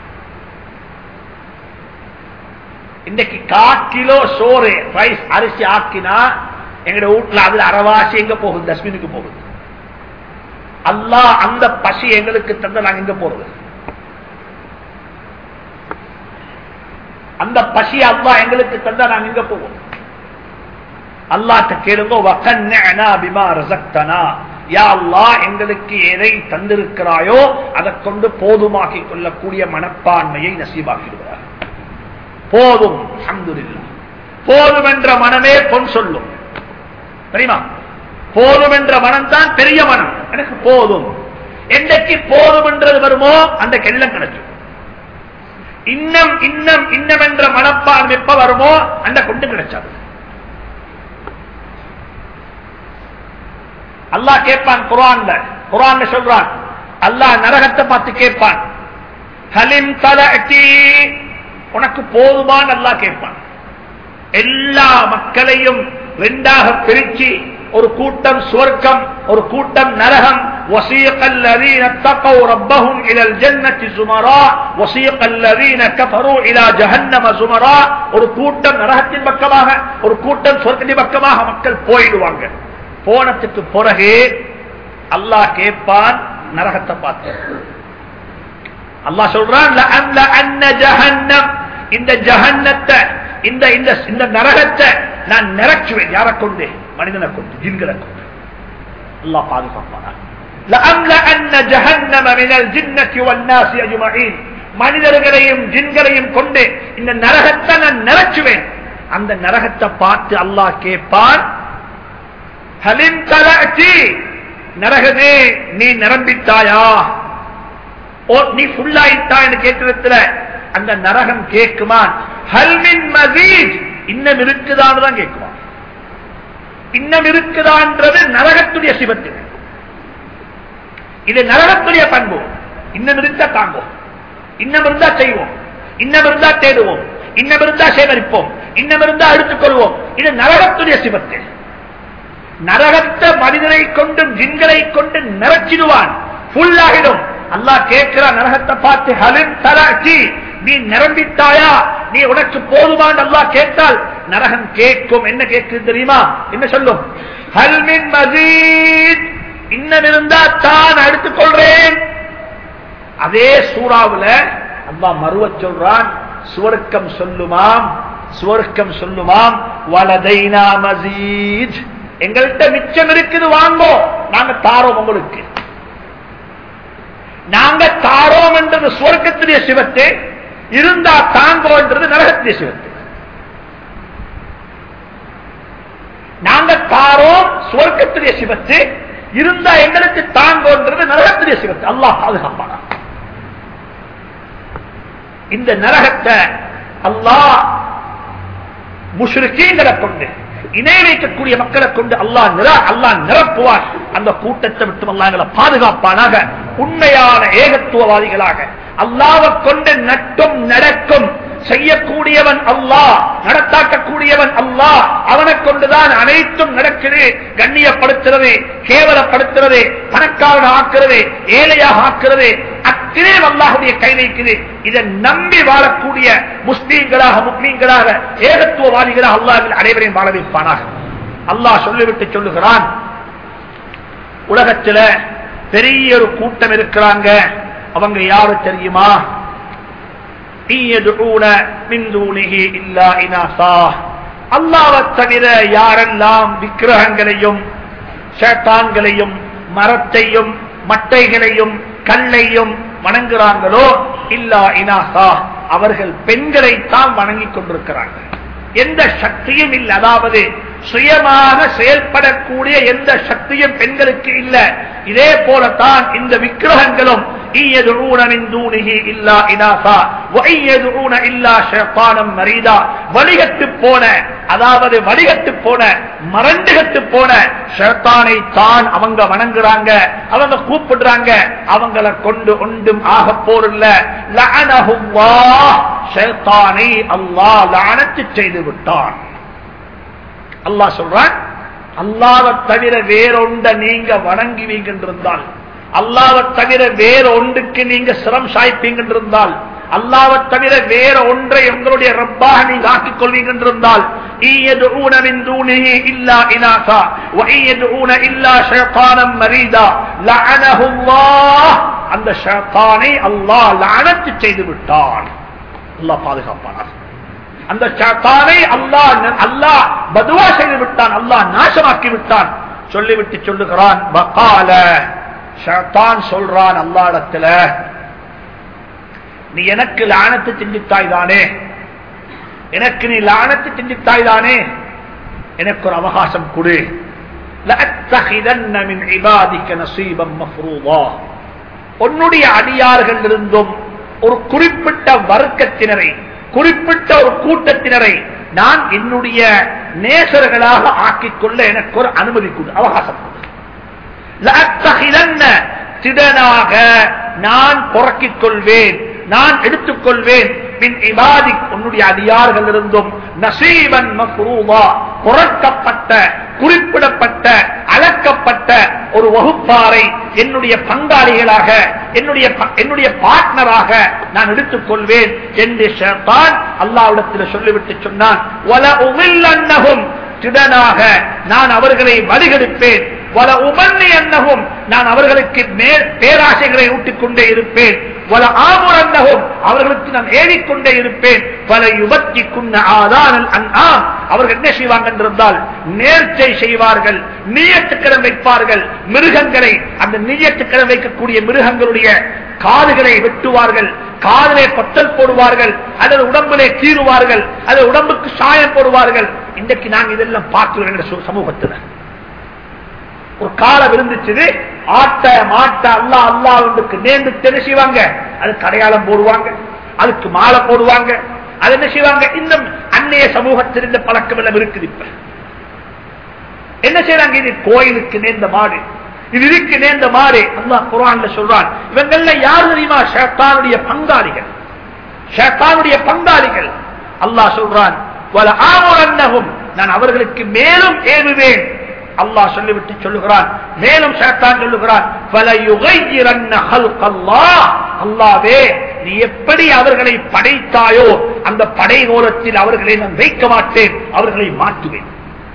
இன்னைக்கு கா கிலோ சோறு ரைஸ் அரிசி ஆக்கினா எங்க வீட்டுல அதுல அரவாசி எங்க போகுது டஸ்ட்பினுக்கு போகுது அல்லாஹ் அந்த பசி எங்களுக்கு தந்த நாங்க எங்க போறது அந்த பசி அல்லாஹ் எங்களுக்கு தந்தா நாங்க எங்க போவோம் அல்லாட்ட கேளுங்க வகன்னா பிமா ரசக்தனா யா அல்லாஹ் எங்களுக்கு எதை தந்திருக்கிறாயோ அதை கொண்டு போதுமாக்கி கொள்ளக்கூடிய மனப்பான்மையை நசீபாக்கிடுவார் போதும் அல்ஹம்துலில்லாஹ் போதும் என்ற மனமே பொன் சொல்லும் தெரியுமா போதும் என்ற மனம் தான் பெரிய மனம் எனக்கு போதும் என்றைக்கு போதும் என்றது வருமோ அந்த கெல்லம் கிடைக்கும் இன்னம் இன்னம் இன்னம் என்ற மனப்பான்மை எப்ப வருமோ அந்த கொண்டு கிடைச்சாது அல்லாஹ் கேட்பான் குரான்ல குரான்ல சொல்றான் அல்லாஹ் நரகத்தை பார்த்து கேட்பான் ஹலிம் தலி உனக்கு போதுமான் அல்லாஹ் கேட்பான் எல்லா மக்களையும் ரெண்டாக பிரிச்சு ஒரு கூட்டம் சுவர்க்கம் ஒரு கூட்டம் நரகம் وسيق الذين اتقوا ربهم الى الجنه زمراء وسيق الذين كفروا الى جهنم زمراء ஒரு கூட்டம் நரகத்தின் பக்கமாக ஒரு கூட்டம் சொர்க்கத்தின் பக்கமாக மக்கள் போயிடுவாங்க போனதுக்கு பிறகு அல்லாஹ் கேட்பான் நரகத்தை பார்த்து அல்லாஹ் சொல்றான் ஜஹன்னம் இந்த ஜஹன்னத்தை இந்த இந்த இந்த நரகத்தை நான் நிறச்சுவேன் யாரை கொண்டு மனிதனை கொண்டு ஜின்களை கொண்டு அல்லாஹ் பாதுகாப்பானா மனிதர்களையும் ஜின்களையும் கொண்டு இந்த நரகத்தை நான் நிறச்சுவேன் அந்த நரகத்தை பார்த்து அல்லாஹ் கேட்பான் நரகமே நீ நிரம்பித்தாயா ஓ நீ ஃபுல்லாயிட்டா என்று கேட்கிறதுல அந்த நரகம் கேட்குமான் ஹல்மின் மசீத் இன்னும் இருக்குதான்னு தான் கேட்குவான் இன்னும் இருக்குதான்றது நரகத்துடைய சிவத்து இது நரகத்துடைய பண்பு இன்னும் இருந்தா தாங்குவோம் இன்னும் இருந்தா செய்வோம் இன்னும் இருந்தா தேடுவோம் இன்னும் இருந்தா சேகரிப்போம் இன்னும் இருந்தா எடுத்துக்கொள்வோம் இது நரகத்துடைய சிவத்து நரகத்தை மனிதனை கொண்டும் ஜின்களை கொண்டு நிறச்சிடுவான் புல்லாகிடும் அல்லாஹ் கேட்கிற நரகத்தை பார்த்து ஹலின் தராச்சி நீ நிரம்பித்தாயா நீ உனக்கு போதுமான் அல்லாஹ் கேட்டால் நரகம் கேட்கும் என்ன கேட்குது தெரியுமா என்ன சொல்லும் ஹல்மின் மசீத் இன்னும் இருந்தா தான் எடுத்துக் கொள்றேன் அதே சூறாவுல அல்லாஹ் மறுவ சொல்றான் சுவர்க்கம் சொல்லுமாம் சுவர்க்கம் சொல்லுமாம் வலதைனா மசீத் எங்கள்கிட்ட மிச்சம் இருக்குது வாங்கோ நாங்க தாரோம் உங்களுக்கு நாங்க தாரோம் என்றது சுவர்க்கத்துடைய சிவத்தை இருந்தா தாங்கோ என்றது நரகத்துடைய சிவத்தை நாங்க தாரோம் சுவர்க்கத்துடைய சிவத்து இருந்தா எங்களுக்கு தாங்கோன்றது நரகத்துடைய சிவத்து அல்லாஹ் பாதுகாப்பானா இந்த நரகத்தை அல்லாஹ் முஷ்ரிக்கீங்களை கொண்டு இணை வைக்கக்கூடிய மக்களை கொண்டு அல்லாஹ் நிற அல்லாஹ் நிரப்புவார் அந்த கூட்டத்தை விட்டு அல்லாங்களை பாதுகாப்பானாக உண்மையான ஏகத்துவவாதிகளாக அல்லாவை கொண்டு நட்டும் நடக்கும் செய்யக்கூடியவன் அல்லாஹ் நடத்தாக்கக்கூடியவன் அல்லாஹ் அவனை கொண்டுதான் அனைத்தும் நடக்குது கண்ணியப்படுத்துறது கேவலப்படுத்துறது பணக்காரன் ஆக்குறது ஏழையாக ஆக்குறது அத்தனை அல்லாஹுடைய கை வைக்குது இதை நம்பி வாழக்கூடிய முஸ்லீம்களாக முஸ்லீம்களாக ஏகத்துவவாதிகளாக அல்லாஹில் அனைவரையும் வாழ வைப்பானாக அல்லாஹ் சொல்லிவிட்டு சொல்லுகிறான் உலகத்தில் பெரிய ஒரு கூட்டம் இருக்கிறாங்க அவங்க யாரு தெரியுமா அல்லாவை தவிர யாரெல்லாம் விக்கிரகங்களையும் சேத்தான்களையும் மரத்தையும் மட்டைகளையும் கல்லையும் வணங்குறாங்களோ இல்லா இனாசா அவர்கள் பெண்களைத்தான் வணங்கிக் கொண்டிருக்கிறார்கள் எந்த சக்தியும் இல்லை அதாவது சுயமாக செயல்படக்கூடிய எந்த சக்தியும் பெண்களுக்கு இல்ல இதே போலத்தான் இந்த விக்கிரகங்களும் வழிகட்டு போன அதாவது வழிகட்டு போன மறண்டுகட்டு போன ஷேத்தானை தான் அவங்க வணங்குறாங்க அவங்க கூப்பிடுறாங்க அவங்கள கொண்டு ஒன்றும் ஆக போரில்ல ஷேத்தானை அல்லாஹ் லானத்து செய்து விட்டான் அல்லாஹ் சொல்றான் அல்லாவை தவிர வேறொண்ட நீங்க வணங்குவீங்க என்றிருந்தால் அல்லாவை தவிர வேற ஒன்றுக்கு நீங்க சிரம் சாய்ப்பீங்க என்றிருந்தால் அல்லாவை தவிர வேற ஒன்றை உங்களுடைய ரப்பாக நீங்க ஆக்கிக் கொள்வீங்க என்றிருந்தால் அந்த ஷேத்தானை அல்லாஹ் லானத்து செய்து விட்டான் அல்லாஹ் பாதுகாப்பானார் அந்த சாத்தானை அல்லாஹ் அல்லாஹ் பதுவா செய்து விட்டான் அல்லாஹ் நாசமாக்கி விட்டான் சொல்லிவிட்டு சொல்லுகிறான் பகால ஷாத்தான் சொல்றான் அல்லாடத்துல நீ எனக்கு லானத்து சிந்தித்தாய் தானே எனக்கு நீ லானத்து சிந்தித்தாய் தானே எனக்கு ஒரு அவகாசம் கொடு உன்னுடைய அடியார்கள் இருந்தும் ஒரு குறிப்பிட்ட வர்க்கத்தினரை குறிப்பிட்ட ஒரு கூட்டத்தினரை நான் என்னுடைய நேசர்களாக ஆக்கிக் கொள்ள எனக்கு ஒரு அனுமதி கொடு அவகாசம் கொடு திடனாக நான் புறக்கிக் கொள்வேன் நான் எடுத்துக்கொள்வேன் பின் இபாதி உன்னுடைய அடியார்கள் இருந்தும் நசீவன் மஃரூவா குறைக்கப்பட்ட குறிப்பிடப்பட்ட அளக்கப்பட்ட ஒரு வகுப்பாரை என்னுடைய பங்காளிகளாக என்னுடைய என்னுடைய பார்ட்னராக நான் எடுத்துக்கொள்வேன் என்று ஷேத்தான் அல்லாவிடத்தில் சொல்லிவிட்டு சொன்னான் வல உமில்லன்னகும் திடனாக நான் அவர்களை வழிகெடுப்பேன் வல உமன்னி அன்னகும் நான் அவர்களுக்கு மேல் பேராசைகளை ஊட்டிக் கொண்டே இருப்பேன் வல ஆமுரன்னகும் அவர்களுக்கு நான் ஏறிக்கொண்டே இருப்பேன் பல யுபத்தி குன்ன ஆதானல் அன்ஆம் அவர்கள் என்ன செய்வாங்க என்றிருந்தால் நேர்ச்சை செய்வார்கள் நீயத்துக்கிடம் வைப்பார்கள் மிருகங்களை அந்த நீயத்துக்கிடம் வைக்கக்கூடிய மிருகங்களுடைய காதுகளை வெட்டுவார்கள் காதலை பத்தல் போடுவார்கள் அல்லது உடம்பிலே கீறுவார்கள் அல்லது உடம்புக்கு சாயம் போடுவார்கள் இன்றைக்கு நாங்கள் இதெல்லாம் பார்க்கிறோம் என்ற சமூகத்தில் ஒரு காலம் இருந்துச்சு ஆட்ட மாட்ட அல்லா அல்லாவுக்கு நேர்ந்து என்ன செய்வாங்க அதுக்கு அடையாளம் போடுவாங்க அதுக்கு மாலை போடுவாங்க அது என்ன செய்வாங்க இன்னும் அன்னைய சமூகத்தில் இந்த பழக்கம் எல்லாம் இருக்குது இப்ப என்ன செய்யறாங்க இது கோயிலுக்கு நேர்ந்த மாடு இது இருக்கு நேர்ந்த மாடு அல்லா குரான்ல சொல்றான் இவங்கள்ல யார் தெரியுமா ஷேத்தானுடைய பங்காளிகள் ஷேத்தானுடைய பங்காளிகள் அல்லாஹ் சொல்றான் நான் அவர்களுக்கு மேலும் ஏவுவேன் அல்லாஹ் சொல்லிவிட்டு சொல்லுகிறான் மேலும் சேத்தான் சொல்லுகிறான் அல்லாவே நீ எப்படி அவர்களை படைத்தாயோ அந்த படை கோலத்தில் அவர்களை நான் வைக்க மாட்டேன் அவர்களை மாற்றுவேன்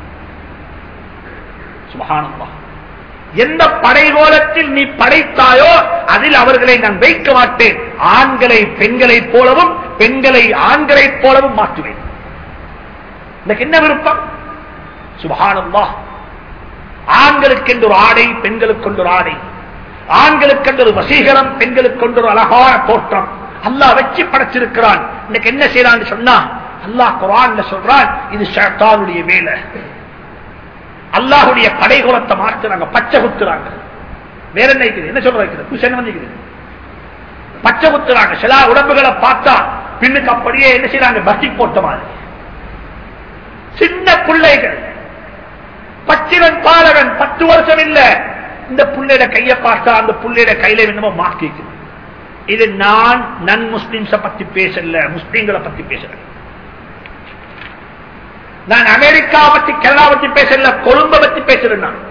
சுபகானந்தா எந்த படைகோலத்தில் நீ படைத்தாயோ அதில் அவர்களை நான் வைக்க மாட்டேன் ஆண்களை பெண்களைப் போலவும் பெண்களை ஆண்களைப் போலவும் மாற்றுவேன் எனக்கு என்ன விருப்பம் சுபகானந்தா ஆண்களுக்கு என்று ஒரு ஆடை பெண்களுக்கு கொண்டு ஒரு ஆடை ஆண்களுக்கு என்று ஒரு வசீகரம் பெண்களுக்கு கொண்டு ஒரு அழகான தோற்றம் அல்லாஹ் வச்சு படைச்சிருக்கிறான் இன்னைக்கு என்ன செய்யறான்னு சொன்னா அல்லாஹ் குரான் சொல்றான் இது ஷேத்தானுடைய வேலை அல்லாஹுடைய படைகுலத்தை மாற்றுறாங்க பச்சை குத்துறாங்க வேற என்ன இருக்குது என்ன சொல்ற வைக்கிறது குஷன் வந்து பச்சை குத்துறாங்க சில உடம்புகளை பார்த்தா பின்னுக்கு அப்படியே என்ன செய்யறாங்க பஸ்டி போட்ட மாதிரி சின்ன பிள்ளைகள் பச்சிரன் பாலகன் பத்து வருஷம் இல்ல இந்த புள்ளையிட கைய பார்த்தா அந்த புள்ளையிட கையில என்னமோ மாக்கிக்கு இது நான் நன் முஸ்லிம்ஸ பத்தி பேசல முஸ்லிம்களை பத்தி பேசுறேன் நான் அமெரிக்கா பத்தி கனடா பத்தி பேசல கொழும்ப பத்தி பேசுறேன் நான்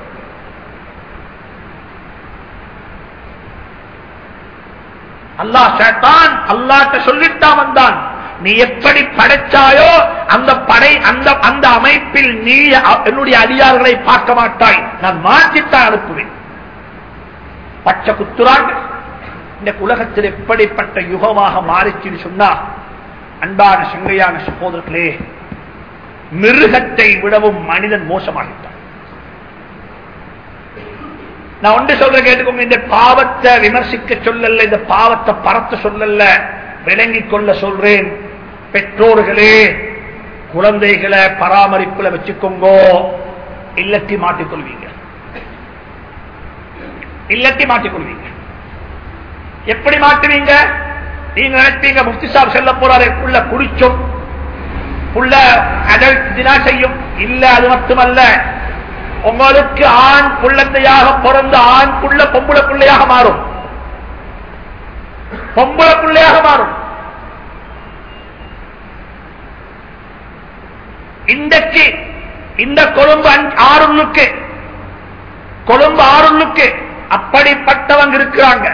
அல்லா சேத்தான் அல்லாட்ட சொல்லிட்டான் வந்தான் நீ எப்படி படைச்சாயோ அந்த படை அந்த அந்த அமைப்பில் நீ என்னுடைய அதிகாரிகளை பார்க்க மாட்டாய் நான் மாற்றித்தான் அனுப்புவேன் பச்சை குத்துறாங்க இந்த உலகத்தில் எப்படிப்பட்ட யுகமாக மாறிச்சுன்னு சொன்னா அன்பான சங்கையான சகோதரர்களே மிருகத்தை விடவும் மனிதன் மோசமாகிட்டான் நான் ஒன்று சொல்ற கேட்டுக்கோங்க இந்த பாவத்தை விமர்சிக்க சொல்லல இந்த பாவத்தை பரத்த சொல்லல விளங்கிக் கொள்ள சொல்றேன் பெற்றோர்களே குழந்தைகளை பராமரிப்புல வச்சுக்கோங்கோ இல்லத்தி மாட்டிக்கொள்வீங்க இல்லத்தி மாட்டிக்கொள்வீங்க எப்படி மாட்டுவீங்க நீங்க நினைப்பீங்க முஃப்தி சாப் செல்ல போறாரு புள்ள குடிச்சோம் புள்ள அடல்ட் தினா செய்யும் இல்ல அது மட்டுமல்ல உங்களுக்கு ஆண் குழந்தையாக பிறந்த ஆண் புள்ள பொம்புள பிள்ளையாக மாறும் பொம்புள பிள்ளையாக மாறும் இன்றைக்கு இந்த கொழும்பு ஆறுள்ளுக்கு கொழும்பு ஆறுள்ளுக்கு அப்படிப்பட்டவங்க இருக்கிறாங்க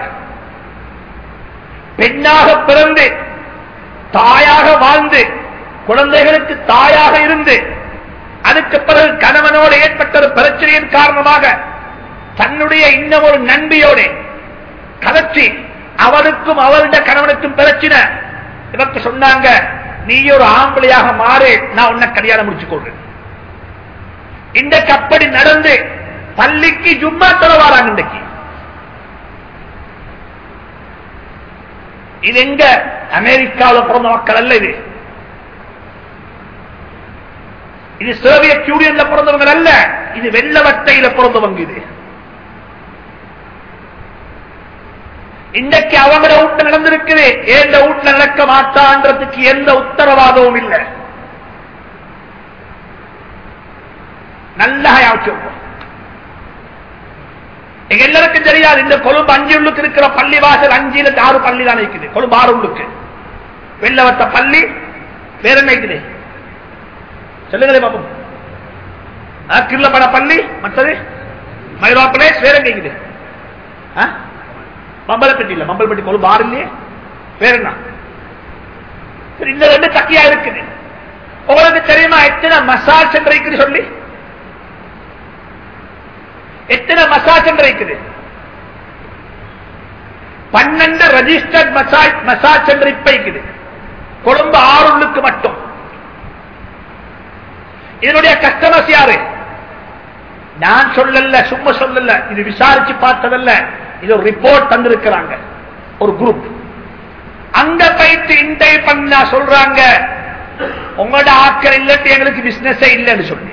பெண்ணாக பிறந்து தாயாக வாழ்ந்து குழந்தைகளுக்கு தாயாக இருந்து அதுக்கு பிறகு கணவனோடு ஏற்பட்ட ஒரு பிரச்சனையின் காரணமாக தன்னுடைய இன்னும் ஒரு நண்பியோட கதச்சி அவருக்கும் அவருடைய கணவனுக்கும் பிரச்சனை இதற்கு சொன்னாங்க நீ ஒரு ஆம்பளையாக மாறு நான் உன்னை கல்யாணம் முடிச்சு கொள்றேன் இன்றைக்கு அப்படி நடந்து பள்ளிக்கு ஜும்மா தொலைவாராங்க இன்றைக்கு இது எங்க அமெரிக்காவில் பிறந்த மக்கள் அல்ல இது இது சோவியத் யூனியன்ல பிறந்தவங்க அல்ல இது வெள்ளவட்டையில பிறந்தவங்க இது இன்றைக்கு அவங்கள வீட்டு நடந்திருக்குது ஏந்த வீட்டுல நடக்க மாட்டான்றதுக்கு எந்த உத்தரவாதமும் இல்லை நல்லா யாச்சும் எங்க எல்லாருக்கும் தெரியாது இந்த கொழும்பு அஞ்சு உள்ளுக்கு இருக்கிற பள்ளி வாசல் அஞ்சுல ஆறு பள்ளி தான் இருக்குது கொழும்பு ஆறு உள்ளுக்கு வெள்ளவத்த பள்ளி வேற என்ன இருக்குது சொல்லுங்களே பாப்போம் கிருளப்பட பள்ளி மற்றது மைரா பிளேஸ் வேற எங்க இருக்குது மம்பலப்பட்டி இல்ல மம்பலப்பட்டி கொழும்பு ஆறு இல்லையே வேற என்ன சரி, இந்த ரெண்டு தக்கியா இருக்குது உங்களுக்கு தெரியுமா எத்தனை மசாஜ் சென்டர் இருக்குது சொல்லி எத்தனை மசாஜ் சென்டர் இருக்குது பன்னெண்டு ரெஜிஸ்டர்ட் மசாஜ் மசாஜ் சென்டர் இப்ப இருக்குது கொழும்பு ஆறுள்ளுக்கு மட்டும் இதனுடைய கஸ்டமர்ஸ் யாரு நான் சொல்லல சும்மா சொல்லல இது விசாரிச்சு பார்த்ததல்ல இது ஒரு ரிப்போர்ட் தந்திருக்கிறாங்க ஒரு குரூப் அங்க போயிட்டு இன்டை பண்ணா சொல்றாங்க உங்களோட ஆட்கள் இல்லட்டு எங்களுக்கு பிசினஸே இல்லைன்னு சொல்லி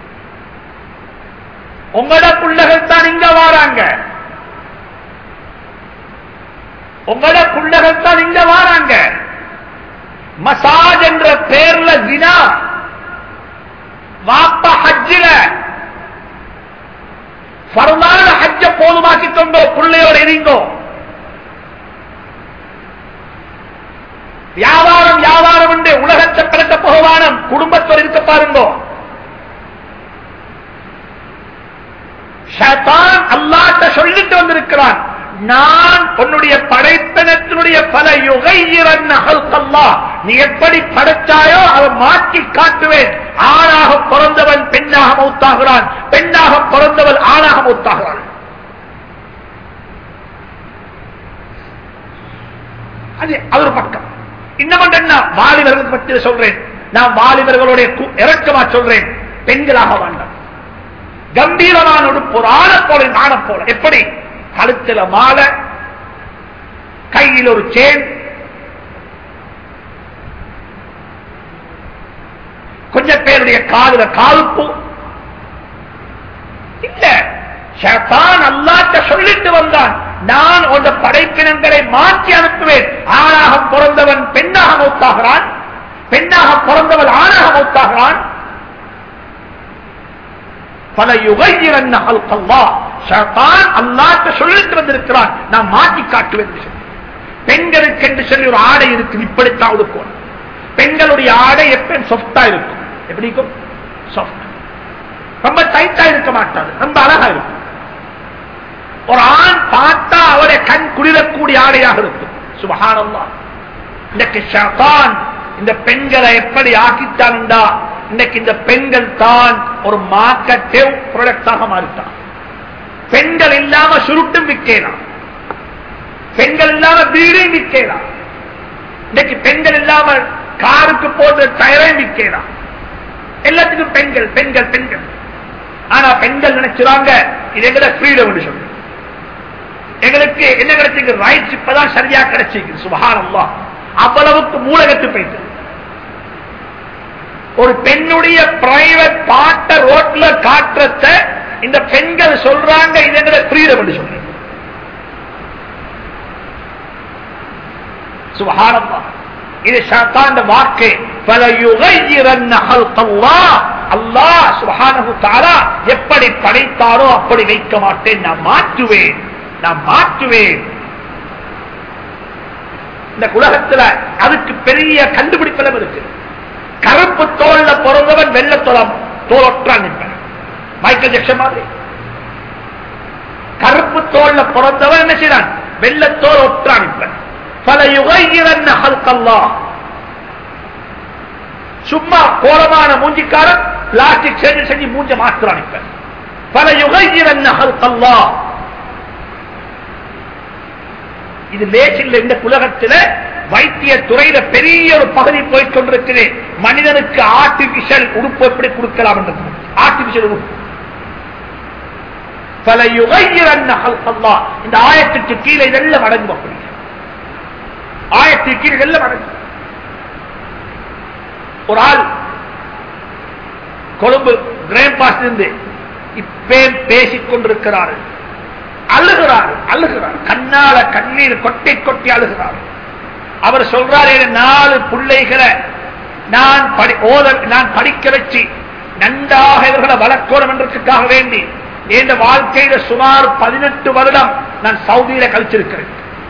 உங்களோட பிள்ளைகள் தான் இங்க வாராங்க உங்களோட பிள்ளைகள் தான் இங்க வாராங்க மசாஜ் என்ற பேர்ல தினா வாப்ப ஹஜ்ஜில பரவான ஹஜ்ஜ போதுமாக்கி கொண்டோ பிள்ளையோட இருங்கோ வியாபாரம் வியாபாரம் என்று உலகத்தை பிறக்க போகவானம் குடும்பத்தோடு இருக்க பாருங்கோ ஷைத்தான் அல்லாட்ட சொல்லிட்டு வந்திருக்கிறான் நான் உன்னுடைய படைப்பினத்தினுடைய பல யுகையிறன் அகல்கல்லா நீ எப்படி படைச்சாயோ அதை மாற்றி காட்டுவேன் ஆணாக பிறந்தவன் பெண்ணாக மௌத்தாகிறான் பெண்ணாக பிறந்தவள் ஆணாக மௌத்தாகிறான் அது அது ஒரு பக்கம் இன்னும் என்ன வாலிபர்களுக்கு பற்றி சொல்றேன் நான் வாலிபர்களுடைய கு- இறக்கமா சொல்றேன் பெண்களாக வேண்டாம் கம்பீரமான உடுப்பு ஒரு ஆணை போல நாண போல எப்படி கழுத்துல மாலை கையில் ஒரு சேன் கொஞ்சம் பேருடைய காதுல காலுப்பு இல்ல ஷைத்தான் அல்லாட்ட சொல்லிட்டு வந்தான் நான் உந்த படைப்பினங்களை மாற்றி அனுப்புவேன் ஆணாக பிறந்தவன் பெண்ணாக மௌத்தாகிறான் பெண்ணாக பிறந்தவள் ஆணாக மௌத்தாகிறான் பல யுகையிறன் அல்கல்லா ஷைத்தான் அல்லாட்ட சொல்லிட்டு வந்திருக்கிறான் நான் மாற்றி காட்டுவேன் என்று சொல்லி. பெண்களுக்கு என்று சொல்லி ஒரு ஆடை இருக்கு இப்படித்தான் உடுக்கணும் பெண்களுடைய ஆடை எப்பயும் சொஃப்டா இருக்கும் எப்படி இருக்கும் சாஃப்ட் ரொம்ப டைட்டா இருக்க மாட்டாது ரொம்ப அழகா இருக்கும் ஒரு ஆண் பார்த்தா அவருடைய கண் குளிரக்கூடிய ஆடையாக இருக்கும் சுபகானம்மா இன்றைக்கு ஷைத்தான் இந்த பெண்களை எப்படி ஆக்கிட்டான்டா இன்னைக்கு இந்த பெண்கள் தான் ஒரு மார்க்கெட்டே ப்ராடக்டாக மாறிட்டான் பெண்கள் இல்லாம சுருட்டும் விற்கலாம் பெண்கள் இல்லாம வீடையும் விற்கலாம் இன்னைக்கு பெண்கள் இல்லாம காருக்கு போட்டு டயரையும் விற்கலாம் எல்லாத்துக்கும் பெண்கள் பெண்கள் பெண்கள் ஆனா பெண்கள் நினைச்சுறாங்க இது எங்கட ஃப்ரீடம் சொல்லு எங்களுக்கு என்ன கிடைச்சிருக்கு ரைட்ஸ் இப்பதான் சரியா கிடைச்சிருக்கு சுபகானம்மா அவ்வளவுக்கு மூலகத்து போயிட்டு ஒரு பெண்ணுடைய பிரைவேட் பாட்ட ரோட்ல காட்டுறத இந்த பெண்கள் சொல்றாங்க இது எங்கட ஃப்ரீடம் சொல்லு சுபகானம்மா இது ஷாத்தாண்ட வாக்கு பல யுகையிரன் அல்லாஹ் சுபஹானஹு தஆலா எப்படி படைத்தாரோ அப்படி வைக்க மாட்டேன் நான் மாற்றுவேன் நான் மாற்றுவேன் இந்த உலகத்துல அதுக்கு பெரிய கண்டுபிடிப்பெல்லாம் இருக்கு கருப்பு தோல்ல பிறந்தவன் வெள்ள தோலம் தோலொற்றான் நிற்பன் மைக்கேல் ஜெக்சன் மாதிரி கருப்பு தோல்ல பிறந்தவன் என்ன செய்யறான் வெள்ளத்தோல் ஒற்றான் நிற்பன் பல யுகையிரன் ஹல்கல்லா சும்மா கோலமான மூஞ்சிக்காரன் பிளாஸ்டிக் செஞ்சு செஞ்சு மூஞ்ச மாத்திரான் இப்ப பல யுகையிரன் ஹல்கல்லா இது லேசில் இந்த உலகத்தில் வைத்திய துறையில பெரிய ஒரு பகுதி போய் கொண்டிருக்கிறது மனிதனுக்கு ஆர்டிபிஷியல் உடுப்பு எப்படி கொடுக்கலாம் என்றது ஆர்டிபிஷியல் உடுப்பு பல யுகையிரன் ஹல்கல்லா இந்த ஆயத்துக்கு கீழே இதெல்லாம் அடங்கும் அப்படி ஆயத்துக்கு கீழே இதெல்லாம் அடங்கும் ஒரு ஆள் கொழும்பு கிரேம் பாஸ் இருந்து இப்பே பேசிக் கொண்டிருக்கிறார் அழுகிறார் அழுகிறார் கண்ணால கண்ணீர் கொட்டி கொட்டி அழுகிறார் அவர் சொல்றாரு நாலு பிள்ளைகளை நான் படி ஓத நான் படிக்க வச்சு நன்றாக இவர்களை வளர்க்கணும் என்றதுக்காக வேண்டி என் வாழ்க்கையில சுமார் பதினெட்டு வருடம் நான் சவுதியில கழிச்சிருக்கிறேன்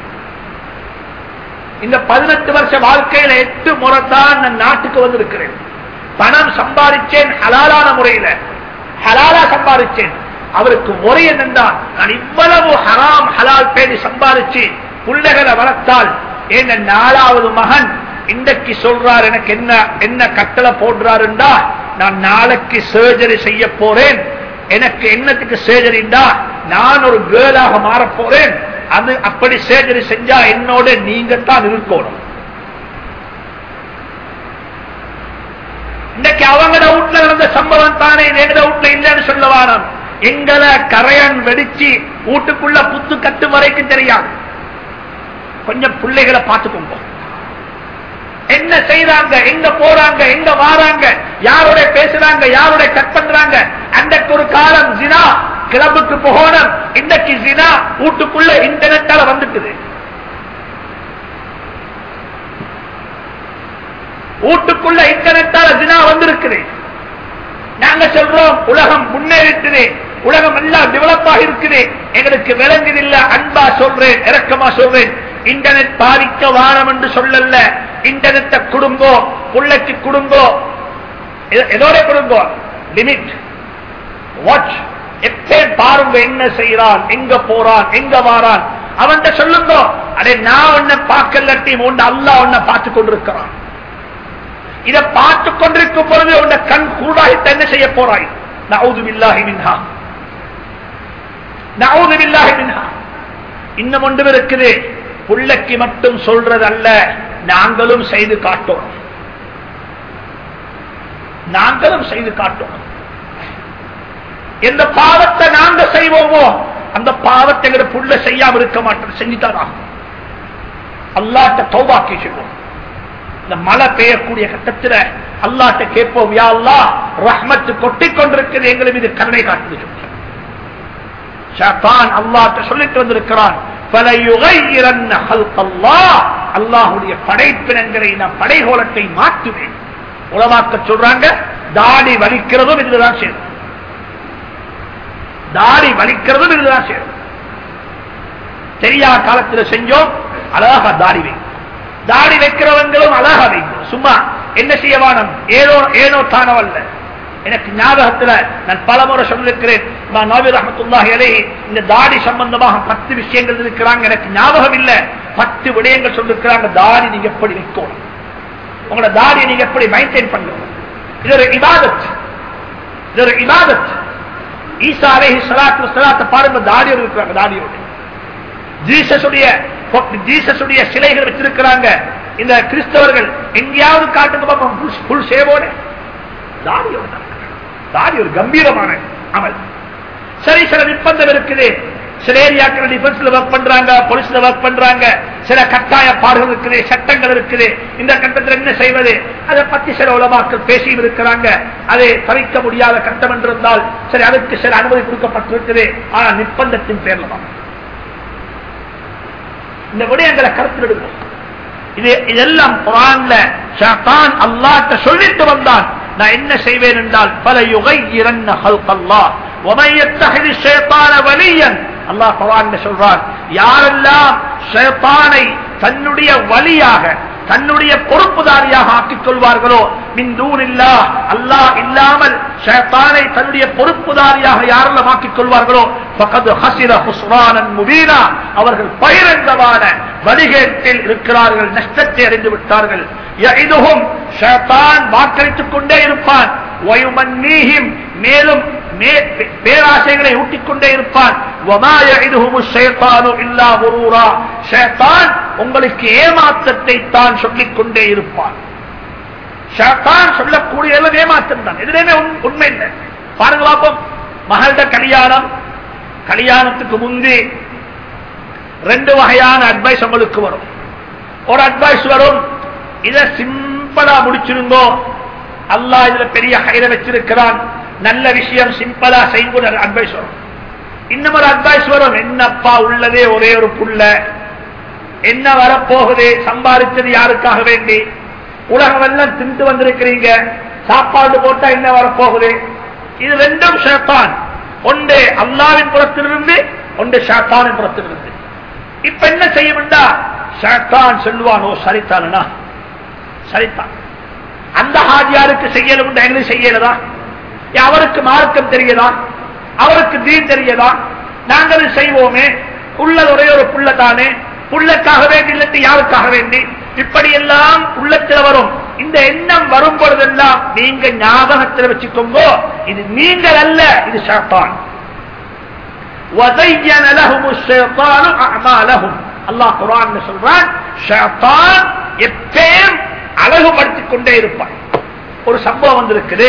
இந்த பதினெட்டு வருஷ வாழ்க்கையில எட்டு முறை தான் நான் நாட்டுக்கு வந்திருக்கிறேன் பணம் சம்பாதிச்சேன் ஹலாலான முறையில ஹலாலா சம்பாதிச்சேன் அவருக்கு முறை என்னென்றால் நான் இவ்வளவு ஹராம் ஹலால் பேணி சம்பாதிச்சு பிள்ளைகளை வளர்த்தால் என் நாலாவது மகன் இன்றைக்கு சொல்றார் எனக்கு என்ன என்ன கட்டளை போடுறாருண்டா நான் நாளைக்கு சர்ஜரி செய்ய போறேன் எனக்கு என்னத்துக்கு சர்ஜரிண்டா நான் ஒரு கேர்ளாக மாற போறேன் அது அப்படி சர்ஜரி செஞ்சா என்னோட நீங்க தான் இருக்கணும் இன்னைக்கு அவங்கள வீட்டுல நடந்த சம்பவம் தானே எங்க வீட்டுல இல்லைன்னு சொல்ல வாரம் எங்களை கரையன் வெடிச்சு வீட்டுக்குள்ள புத்து கட்டு வரைக்கும் தெரியாது கொஞ்சம் பிள்ளைகளை பார்த்துக்கோங்க என்ன செய்யறாங்க எங்க போறாங்க எங்க வாராங்க யாரோட பேசுறாங்க யாரோட கட் பண்றாங்க அன்றைக்கு ஒரு காலம் ஜினா கிளப்புக்கு போகணும் இன்னைக்கு ஜினா வீட்டுக்குள்ள இன்டர்நெட்டால வந்துட்டுது வீட்டுக்குள்ள இன்டர்நெட்டால ஜினா வந்திருக்குது நாங்க சொல்றோம் உலகம் முன்னேறிட்டுது உலகம் எல்லாம் டெவலப் ஆகிருக்குது எங்களுக்கு விளங்குதில்ல அன்பா சொல்றேன் இறக்கமா சொல்றேன் இன்டர்நெட் பாதிக்க வாரம் என்று சொல்லல இன்டர்நெட்டை குடும்போ புள்ளைக்கு குடும்போ எதோட குடும்போ லிமிட் வாட்ச் எப்பே பாருங்க என்ன செய்யறான் எங்க போறான் எங்க வாரான் அவன் சொல்லுங்க அடே நான் உன்னை பார்க்கலட்டி உண்ட அல்லா உன்னை பார்த்து கொண்டிருக்கிறான் இதை பார்த்து கொண்டிருக்கும் பொழுது உன்னை கண் கூடாகிட்டு என்ன செய்ய போறாய் நவுது பில்லாஹி மின்ஹா நவுது பில்லாஹி மின்ஹா இன்னும் ஒன்று இருக்குது புள்ளைக்கு மட்டும் சொல்றது அல்ல நாங்களும் செய்து காட்டோம் நாங்களும் செய்து காட்டோம் எந்த பாவத்தை நாங்க செய்வோமோ அந்த பாவத்தை எங்க புள்ள செய்யாம இருக்க மாட்டோம் செஞ்சுதான் அல்லாட்ட தௌபாக்கி செய்வோம் இந்த மழை பெய்யக்கூடிய கட்டத்தில் அல்லாட்ட கேட்போம் யா அல்லா ரஹ்மத்து கொட்டி கொண்டிருக்கிறது எங்களை மீது கருணை காட்டுது ஷாத்தான் அல்லாட்ட சொல்லிட்டு வந்திருக்கிறான் அல்லாஹுடைய படைப்பினங்களை நான் படைகோலத்தை மாற்றுவேன் உலமாக்க சொல்றாங்க தாடி வலிக்கிறதும் இதுதான் சேரும் தாடி வலிக்கிறதும் இதுதான் சேரும் தெரியா காலத்தில் செஞ்சோம் அழகா தாடி வை தாடி வைக்கிறவங்களும் அழகா வைக்கும் சும்மா என்ன செய்யவானம் ஏதோ ஏனோ தானவல்ல எனக்கு ஞாபகத்துல நான் பல முறை சொல்லிருக்கிறேன் நபி ரஹமத்துல்லாஹி அலைஹி இந்த தாடி சம்பந்தமாக பத்து விஷயங்கள் இருக்கிறாங்க எனக்கு ஞாபகம் இல்ல பத்து விடயங்கள் சொல்லிருக்கிறாங்க தாடி நீங்க எப்படி வைக்கணும் உங்களோட தாடியை நீங்க எப்படி மெயின்டைன் பண்ணணும் இது ஒரு இபாதத் இது ஒரு இபாதத் ஈசா அலைஹி ஸலாத்து வஸலாத்த பாருங்க தாடியோடு இருக்கிறாங்க தாடியோடு ஜீசஸுடைய ஜீசஸுடைய சிலைகள் வச்சிருக்கிறாங்க இந்த கிறிஸ்தவர்கள் எங்கேயாவது காட்டுக்கு பார்ப்போம் புல் சேவோட தாடியோட நடக்கிறாங்க. தாடி ஒரு கம்பீரமான அமல் சரி சில நிர்பந்தம் இருக்குது சில ஏரியாக்கள் டிஃபென்ஸ்ல ஒர்க் பண்றாங்க போலீஸ்ல ஒர்க் பண்றாங்க சில கட்டாய பாடுகள் இருக்குது சட்டங்கள் இருக்குது இந்த கட்டத்தில் என்ன செய்வது அதை பத்தி சில உலமாக்கள் பேசியும் இருக்கிறாங்க அதை தவிர்க்க முடியாத கட்டம் என்றிருந்தால் சரி அதுக்கு சில அனுமதி கொடுக்கப்பட்டிருக்குது ஆனா நிர்பந்தத்தின் பேர்ல தான் இந்த விடயங்களை கருத்தில் எடுக்கும் இது இதெல்லாம் குரான்ல ஷாத்தான் அல்லாஹ்ட்ட சொல்லிட்டு வந்தான் நான் என்ன செய்வேன் என்றால் பல யுகை இரண்ட ஹல்கல்லா உமையத்தகதி ஷேத்தான வலியன் அல்லாஹ் குரான் சொல்றான் யாரெல்லாம் ஷேத்தானை தன்னுடைய வழியாக தன்னுடைய பொறுப்புதாரியாக ஆக்கிக் கொள்வார்களோ மின்தூனில்லா அல்லாஹ் இல்லாமல் ஷேத்தானை தன்னுடைய பொறுப்புதாரியாக யாரெல்லாம் ஆக்கிக் கொள்வார்களோ பகது ஹசிர ஹுஸ்ரானன் முபீனா அவர்கள் பயிரந்தவான வழிகேட்டில் இருக்கிறார்கள் நஷ்டத்தை அறிந்து விட்டார்கள் இதுவும் ஷேத்தான் வாக்களித்துக் கொண்டே இருப்பான் வயுமன்னீஹிம் மேலும் மே- பேராசைகளை ஊட்டிக் கொண்டே இருப்பான் وَمَا يَعِدُهُمُ الشَّيْطَانُ إِلَّا غُرُورًا ஷைத்தான் உங்களுக்கு ஏமாற்றத்தை தான் சொல்லிக் கொண்டே இருப்பான் ஷைத்தான் சொல்லக்கூடிய எல்லாம் ஏமாற்றம் தான் எதுலையுமே உண்- உண்மை இல்லை பாருங்க பாப்போம் மகள்ட கல்யாணம் கல்யாணத்துக்கு முந்தி ரெண்டு வகையான அட்வைஸ் உங்களுக்கு வரும் ஒரு அட்வைஸ் வரும் இத சிம்பிளா முடிச்சிருந்தோ அல்லாஹ் இதுல பெரிய ஹைர வச்சிருக்கிறான் நல்ல விஷயம் சிம்பிளா செய்வது அட்வைஸ் வரும் இன்னும் ஒரு அட்வைஸ் வரும் என்னப்பா உள்ளதே ஒரே ஒரு புள்ள என்ன வரப்போகுது சம்பாதிச்சது யாருக்காக வேண்டி உலகம் எல்லாம் திண்டு வந்திருக்கிறீங்க சாப்பாடு போட்டா என்ன வரப்போகுது இது ரெண்டும் ஷேத்தான் ஒன்று அல்லாவின் புறத்திலிருந்து ஒன்று ஷாத்தானின் புறத்திலிருந்து இப்ப என்ன செய்யும்டா ஷாத்தான் சொல்லுவான் ஓ சரித்தானா சரித்தான் அந்த ஹாஜியாருக்கு செய்யலும் எங்களுக்கு செய்யலதா ஏன் அவருக்கு மார்க்கம் தெரியதா அவருக்கு தீன் தெரியதா நாங்களும் செய்வோமே உள்ளது ஒரே ஒரு புள்ள தானே புள்ளக்காக வேண்டி இல்லட்டு யாருக்காக வேண்டி இப்படி எல்லாம் உள்ளத்தில் வரும் இந்த எண்ணம் வரும் பொழுதெல்லாம் நீங்க ஞாபகத்தில் வச்சுக்கோங்க இது நீங்கள் அல்ல இது ஷாத்தான் وَزَيَّنَ لَهُمُ الشَّيْطَانُ أَعْمَالَهُمْ அல்லாஹ் குர்ஆன்ல சொல்றான் ஷைத்தான் எப்பயும் அழகுபடுத்திக் கொண்டே இருப்பான் ஒரு சம்பவம் வந்திருக்குது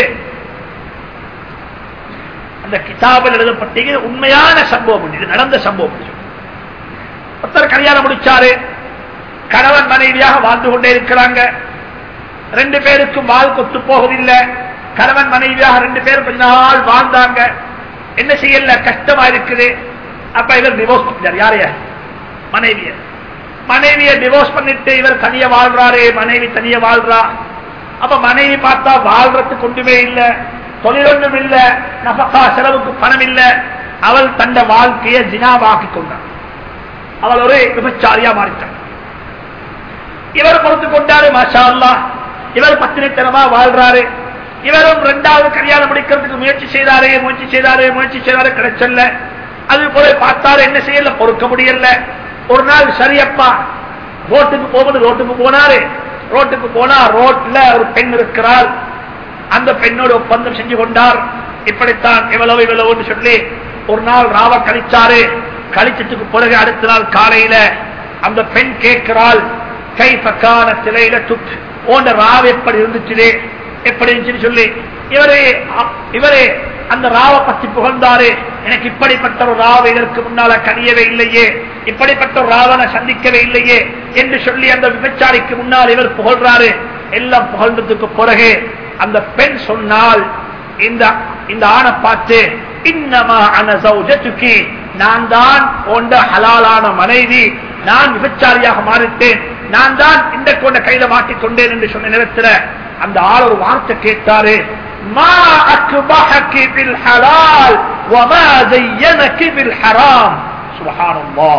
அந்த கிதாபில் எழுதப்பட்டீங்க உண்மையான சம்பவம் இது நடந்த சம்பவம் இது. ஒருத்தர் கல்யாணம் முடிச்சாரு கணவன் மனைவியாக வாழ்ந்து கொண்டே இருக்கிறாங்க ரெண்டு பேருக்கும் வாழ் கொத்து போவதில்லை கணவன் மனைவியாக ரெண்டு பேரும் கொஞ்ச நாள் வாழ்ந்தாங்க என்ன செய்யல கஷ்டமா இருக்குது அப்ப இவர் டிவோர்ஸ் பண்ணிட்டார் யாரைய மனைவிய மனைவிய டிவோர்ஸ் பண்ணிட்டு இவர் தனிய வாழ்றாரு மனைவி தனிய வாழ்றா அப்ப மனைவி பார்த்தா வாழ்றதுக்கு ஒன்றுமே இல்ல தொழில் ஒன்றும் இல்ல நபக்கா செலவுக்கு பணம் இல்ல அவள் தந்த வாழ்க்கையை ஜினாவாக்கி கொண்டார் அவள் ஒரு விபச்சாரியா மாறிட்டார் இவர் பொறுத்து கொண்டாரு மாஷா அல்லாஹ் இவர் பத்தினித்தனமா வாழ்றாரு இவரும் இரண்டாவது கல்யாணம் முடிக்கிறதுக்கு முயற்சி செய்தாரு முயற்சி செய்தாரு முயற்சி செய்தாரு கிடைச்சல்ல அது போல பார்த்தாரு என்ன செய்யல பொறுக்க முடியல ஒரு நாள் சரியப்பா ரோட்டுக்கு போகுது ரோட்டுக்கு போனாரு ரோட்டுக்கு போனா ரோட்ல ஒரு பெண் இருக்கிறாள் அந்த பெண்ணோடு ஒப்பந்தம் செஞ்சு கொண்டார் இப்படித்தான் இவ்வளவு இவ்வளவுன்னு சொல்லி ஒரு நாள் ராவ கழிச்சாரு கழிச்சதுக்கு பிறகு அடுத்த நாள் காலையில அந்த பெண் கேட்கிறாள் கை பக்கான சிலையில துட் ஓண்ட ராவ் எப்படி இருந்துச்சு எப்படி இருந்துச்சுன்னு சொல்லி இவரே இவரே அந்த ராவ பத்தி புகழ்ந்தாரு எனக்கு இப்படிப்பட்ட ஒரு ராவ இதற்கு முன்னால கனியவே இல்லையே இப்படிப்பட்ட ஒரு ராவனை சந்திக்கவே இல்லையே என்று சொல்லி அந்த விபச்சாரிக்கு முன்னால் இவர் புகழ்றாரு எல்லாம் புகழ்ந்ததுக்கு பிறகு அந்த பெண் சொன்னால் இந்த இந்த ஆணை பார்த்து இன்னமா அன சௌஜத்துக்கு நான் தான் போன்ற ஹலாலான மனைவி நான் விபச்சாரியாக மாறிட்டேன் நான் தான் இந்த கொண்ட கையில மாட்டிக்கொண்டேன் என்று சொன்ன நேரத்தில் அந்த ஆள் ஒரு வார்த்தை கேட்டாரு ما أكبحك بالحلال وما زينك بالحرام سبحان الله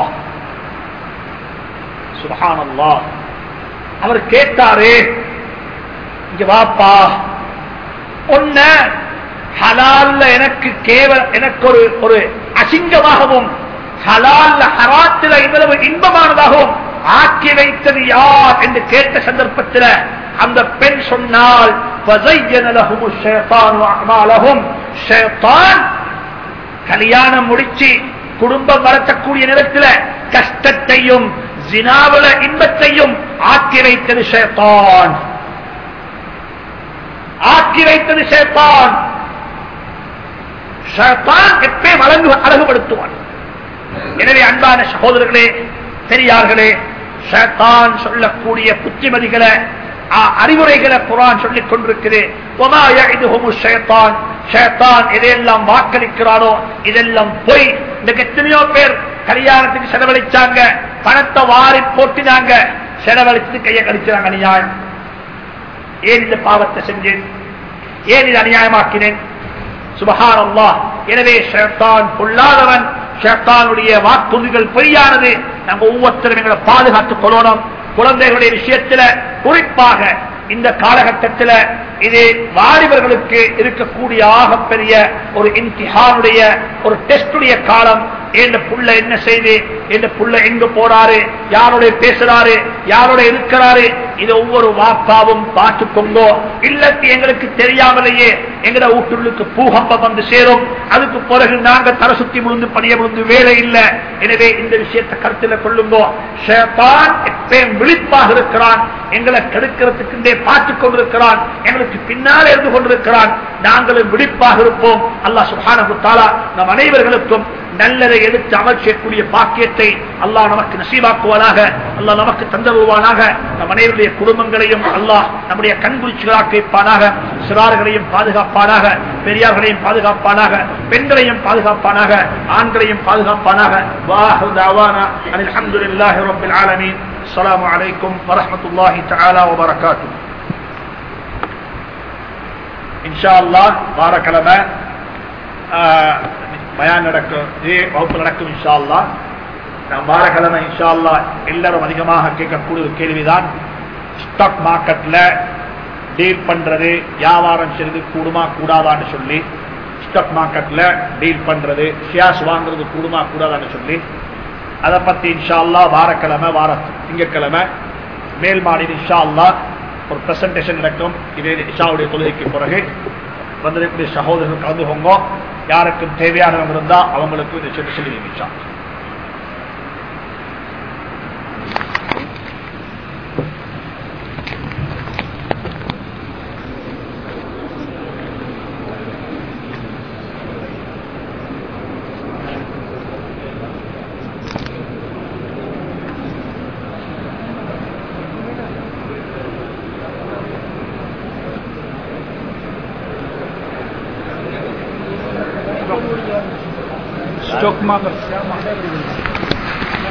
سبحان الله அவர் கேட்டாரு இங்க வாப்பா உன்ன ஹலால்ல எனக்கு கேவல எனக்கு ஒரு ஒரு அசிங்கமாகவும் ஹலால்ல ஹராத்தில இவ்வளவு இன்பமானதாகவும் ஆக்கி வைத்தது யார் என்று கேட்ட சந்தர்ப்பத்தில் அந்த பெண் சொன்னால் وَزَيَّنَ لَهُمُ الشَّيْطَانُ أَعْمَالَهُمْ ஷைத்தான் கல்யாணம் முடிச்சு குடும்பம் வளர்த்தக்கூடிய நேரத்தில் கஷ்டத்தையும் ஜினாவுல இன்பத்தையும் ஆக்கி வைத்தது ஷேத்தான் ஆக்கி வைத்தது ஷேத்தான் ஷேத்தான் எப்பயும் அழகு அழகுபடுத்துவான் எனவே அன்பான சகோதரர்களே பெரியார்களே ஷேத்தான் சொல்லக்கூடிய புத்திமதிகளை அ- அறிவுரைகளை குரான் சொல்லிக் கொண்டிருக்குது ஒமா யஇதுஹுமு ஷைத்தான் ஷைத்தான் எதையெல்லாம் வாக்களிக்கிறானோ இதெல்லாம் பொய் இன்னைக்கு எத்தனையோ பேர் கல்யாணத்துக்கு செலவழிச்சாங்க பணத்தை வாரி போட்டினாங்க செலவழித்து கையை கழிச்சாங்க அநியாயம் ஏன் இந்த பாவத்தை செஞ்சேன் ஏன் இது அநியாயமாக்கினேன் சுபஹான் அல்லாஹ் எனவே ஷேத்தான் பொல்லாதவன் ஷேத்தானுடைய வாக்குறுதிகள் பொய்யானது நாங்க ஒவ்வொருத்தரும் எங்களை பாதுகாத்துக் கொள்ளணும் குழந்தைகளுடைய விஷயத்துல குறிப்பாக இந்த காலகட்டத்தில் இது வாலிபர்களுக்கு இருக்கக்கூடிய ஆகப்பெரிய ஒரு இம்திஹானுடைய ஒரு டெஸ்டுடைய காலம் என் புள்ள என்ன செய்து என் புள்ள எங்க போறாரு யாரோட பேசுறாரு யாரோட இருக்கிறாரு இது ஒவ்வொரு வாப்பாவும் பார்த்துக்கொண்டோ இல்லத்து எங்களுக்கு தெரியாமலேயே எங்கட வீட்டுள்ளுக்கு பூகம்பம் வந்து சேரும் அதுக்கு பிறகு நாங்க தர சுத்தி விழுந்து பணிய விழுந்து வேலை இல்லை எனவே இந்த விஷயத்தை கருத்தில் கொள்ளுங்கோ ஷேத்தான் எப்பயும் விழிப்பாக இருக்கிறான் எங்களை கெடுக்கிறதுக்கு பார்த்துக் கொண்டிருக்கிறான் எங்களுக்கு பின்னால் இருந்து கொண்டிருக்கிறான் நாங்களும் விழிப்பாக இருப்போம் அல்லாஹ் சுப்ஹானஹு தஆலா நம் அனைவர்களுக்கும் நல்லதை எடுத்து அமல் செய்யக்கூடிய பாக்கியத்தை அல்லாஹ் நமக்கு நசீபாக்குவானாக அல்லாஹ் நமக்கு தந்தருவானாக நம் அனைவருடைய குடும்பங்களையும் அல்லாஹ் நம்முடைய கண்குறிச்சிகளாக்கி வைப்பானாக சிறார்களையும் பாதுகாப்பானாக பெரியார்களையும் பாதுகாப்பானாக பெண்களையும் பாதுகாப்பானாக ஆண்களையும் பாதுகாப்பானாக வாஹு தாவானா அனில் அல்ஹம்துலில்லாஹி ரப்பில் ஆலமீன் அஸ்ஸலாமு அலைக்கும் வரஹ்மத்துல்லாஹி தஆலா வபரகாத்துஹு இன்ஷா அல்லாஹ் வாரக்கிழமை ஆஹ், பயான் நடக்கும் இதே வகுப்பு நடக்கும் இன்ஷா அல்லாஹ் நான் வாரக்கிழமை இன்ஷா அல்லாஹ் எல்லாரும் அதிகமாக கேட்கக்கூடிய ஒரு கேள்விதான் ஸ்டாக் மார்க்கெட்ல டீல் பண்றது வியாபாரம் செய்வது கூடுமா கூடாதான்னு சொல்லி ஸ்டாக் மார்க்கெட்ல டீல் பண்றது ஷேர்ஸ் வாங்குறது கூடுமா கூடாதான்னு சொல்லி அதை பத்தி இன்ஷா அல்லாஹ் வாரக்கிழமை வார திங்கட்கிழமை மேல் மாடியில் இன்ஷா அல்லாஹ் ஒரு பிரசன்டேஷன் நடக்கும் இதே இஷாவுடைய தொழுகைக்கு பிறகு வந்திருக்கக்கூடிய சகோதரர்கள் கலந்துக்கோங்க யாருக்கும் தேவையானவங்க இருந்தா அவங்களுக்கு இதை சொல்லி சொல்லி இன்ஷா stock market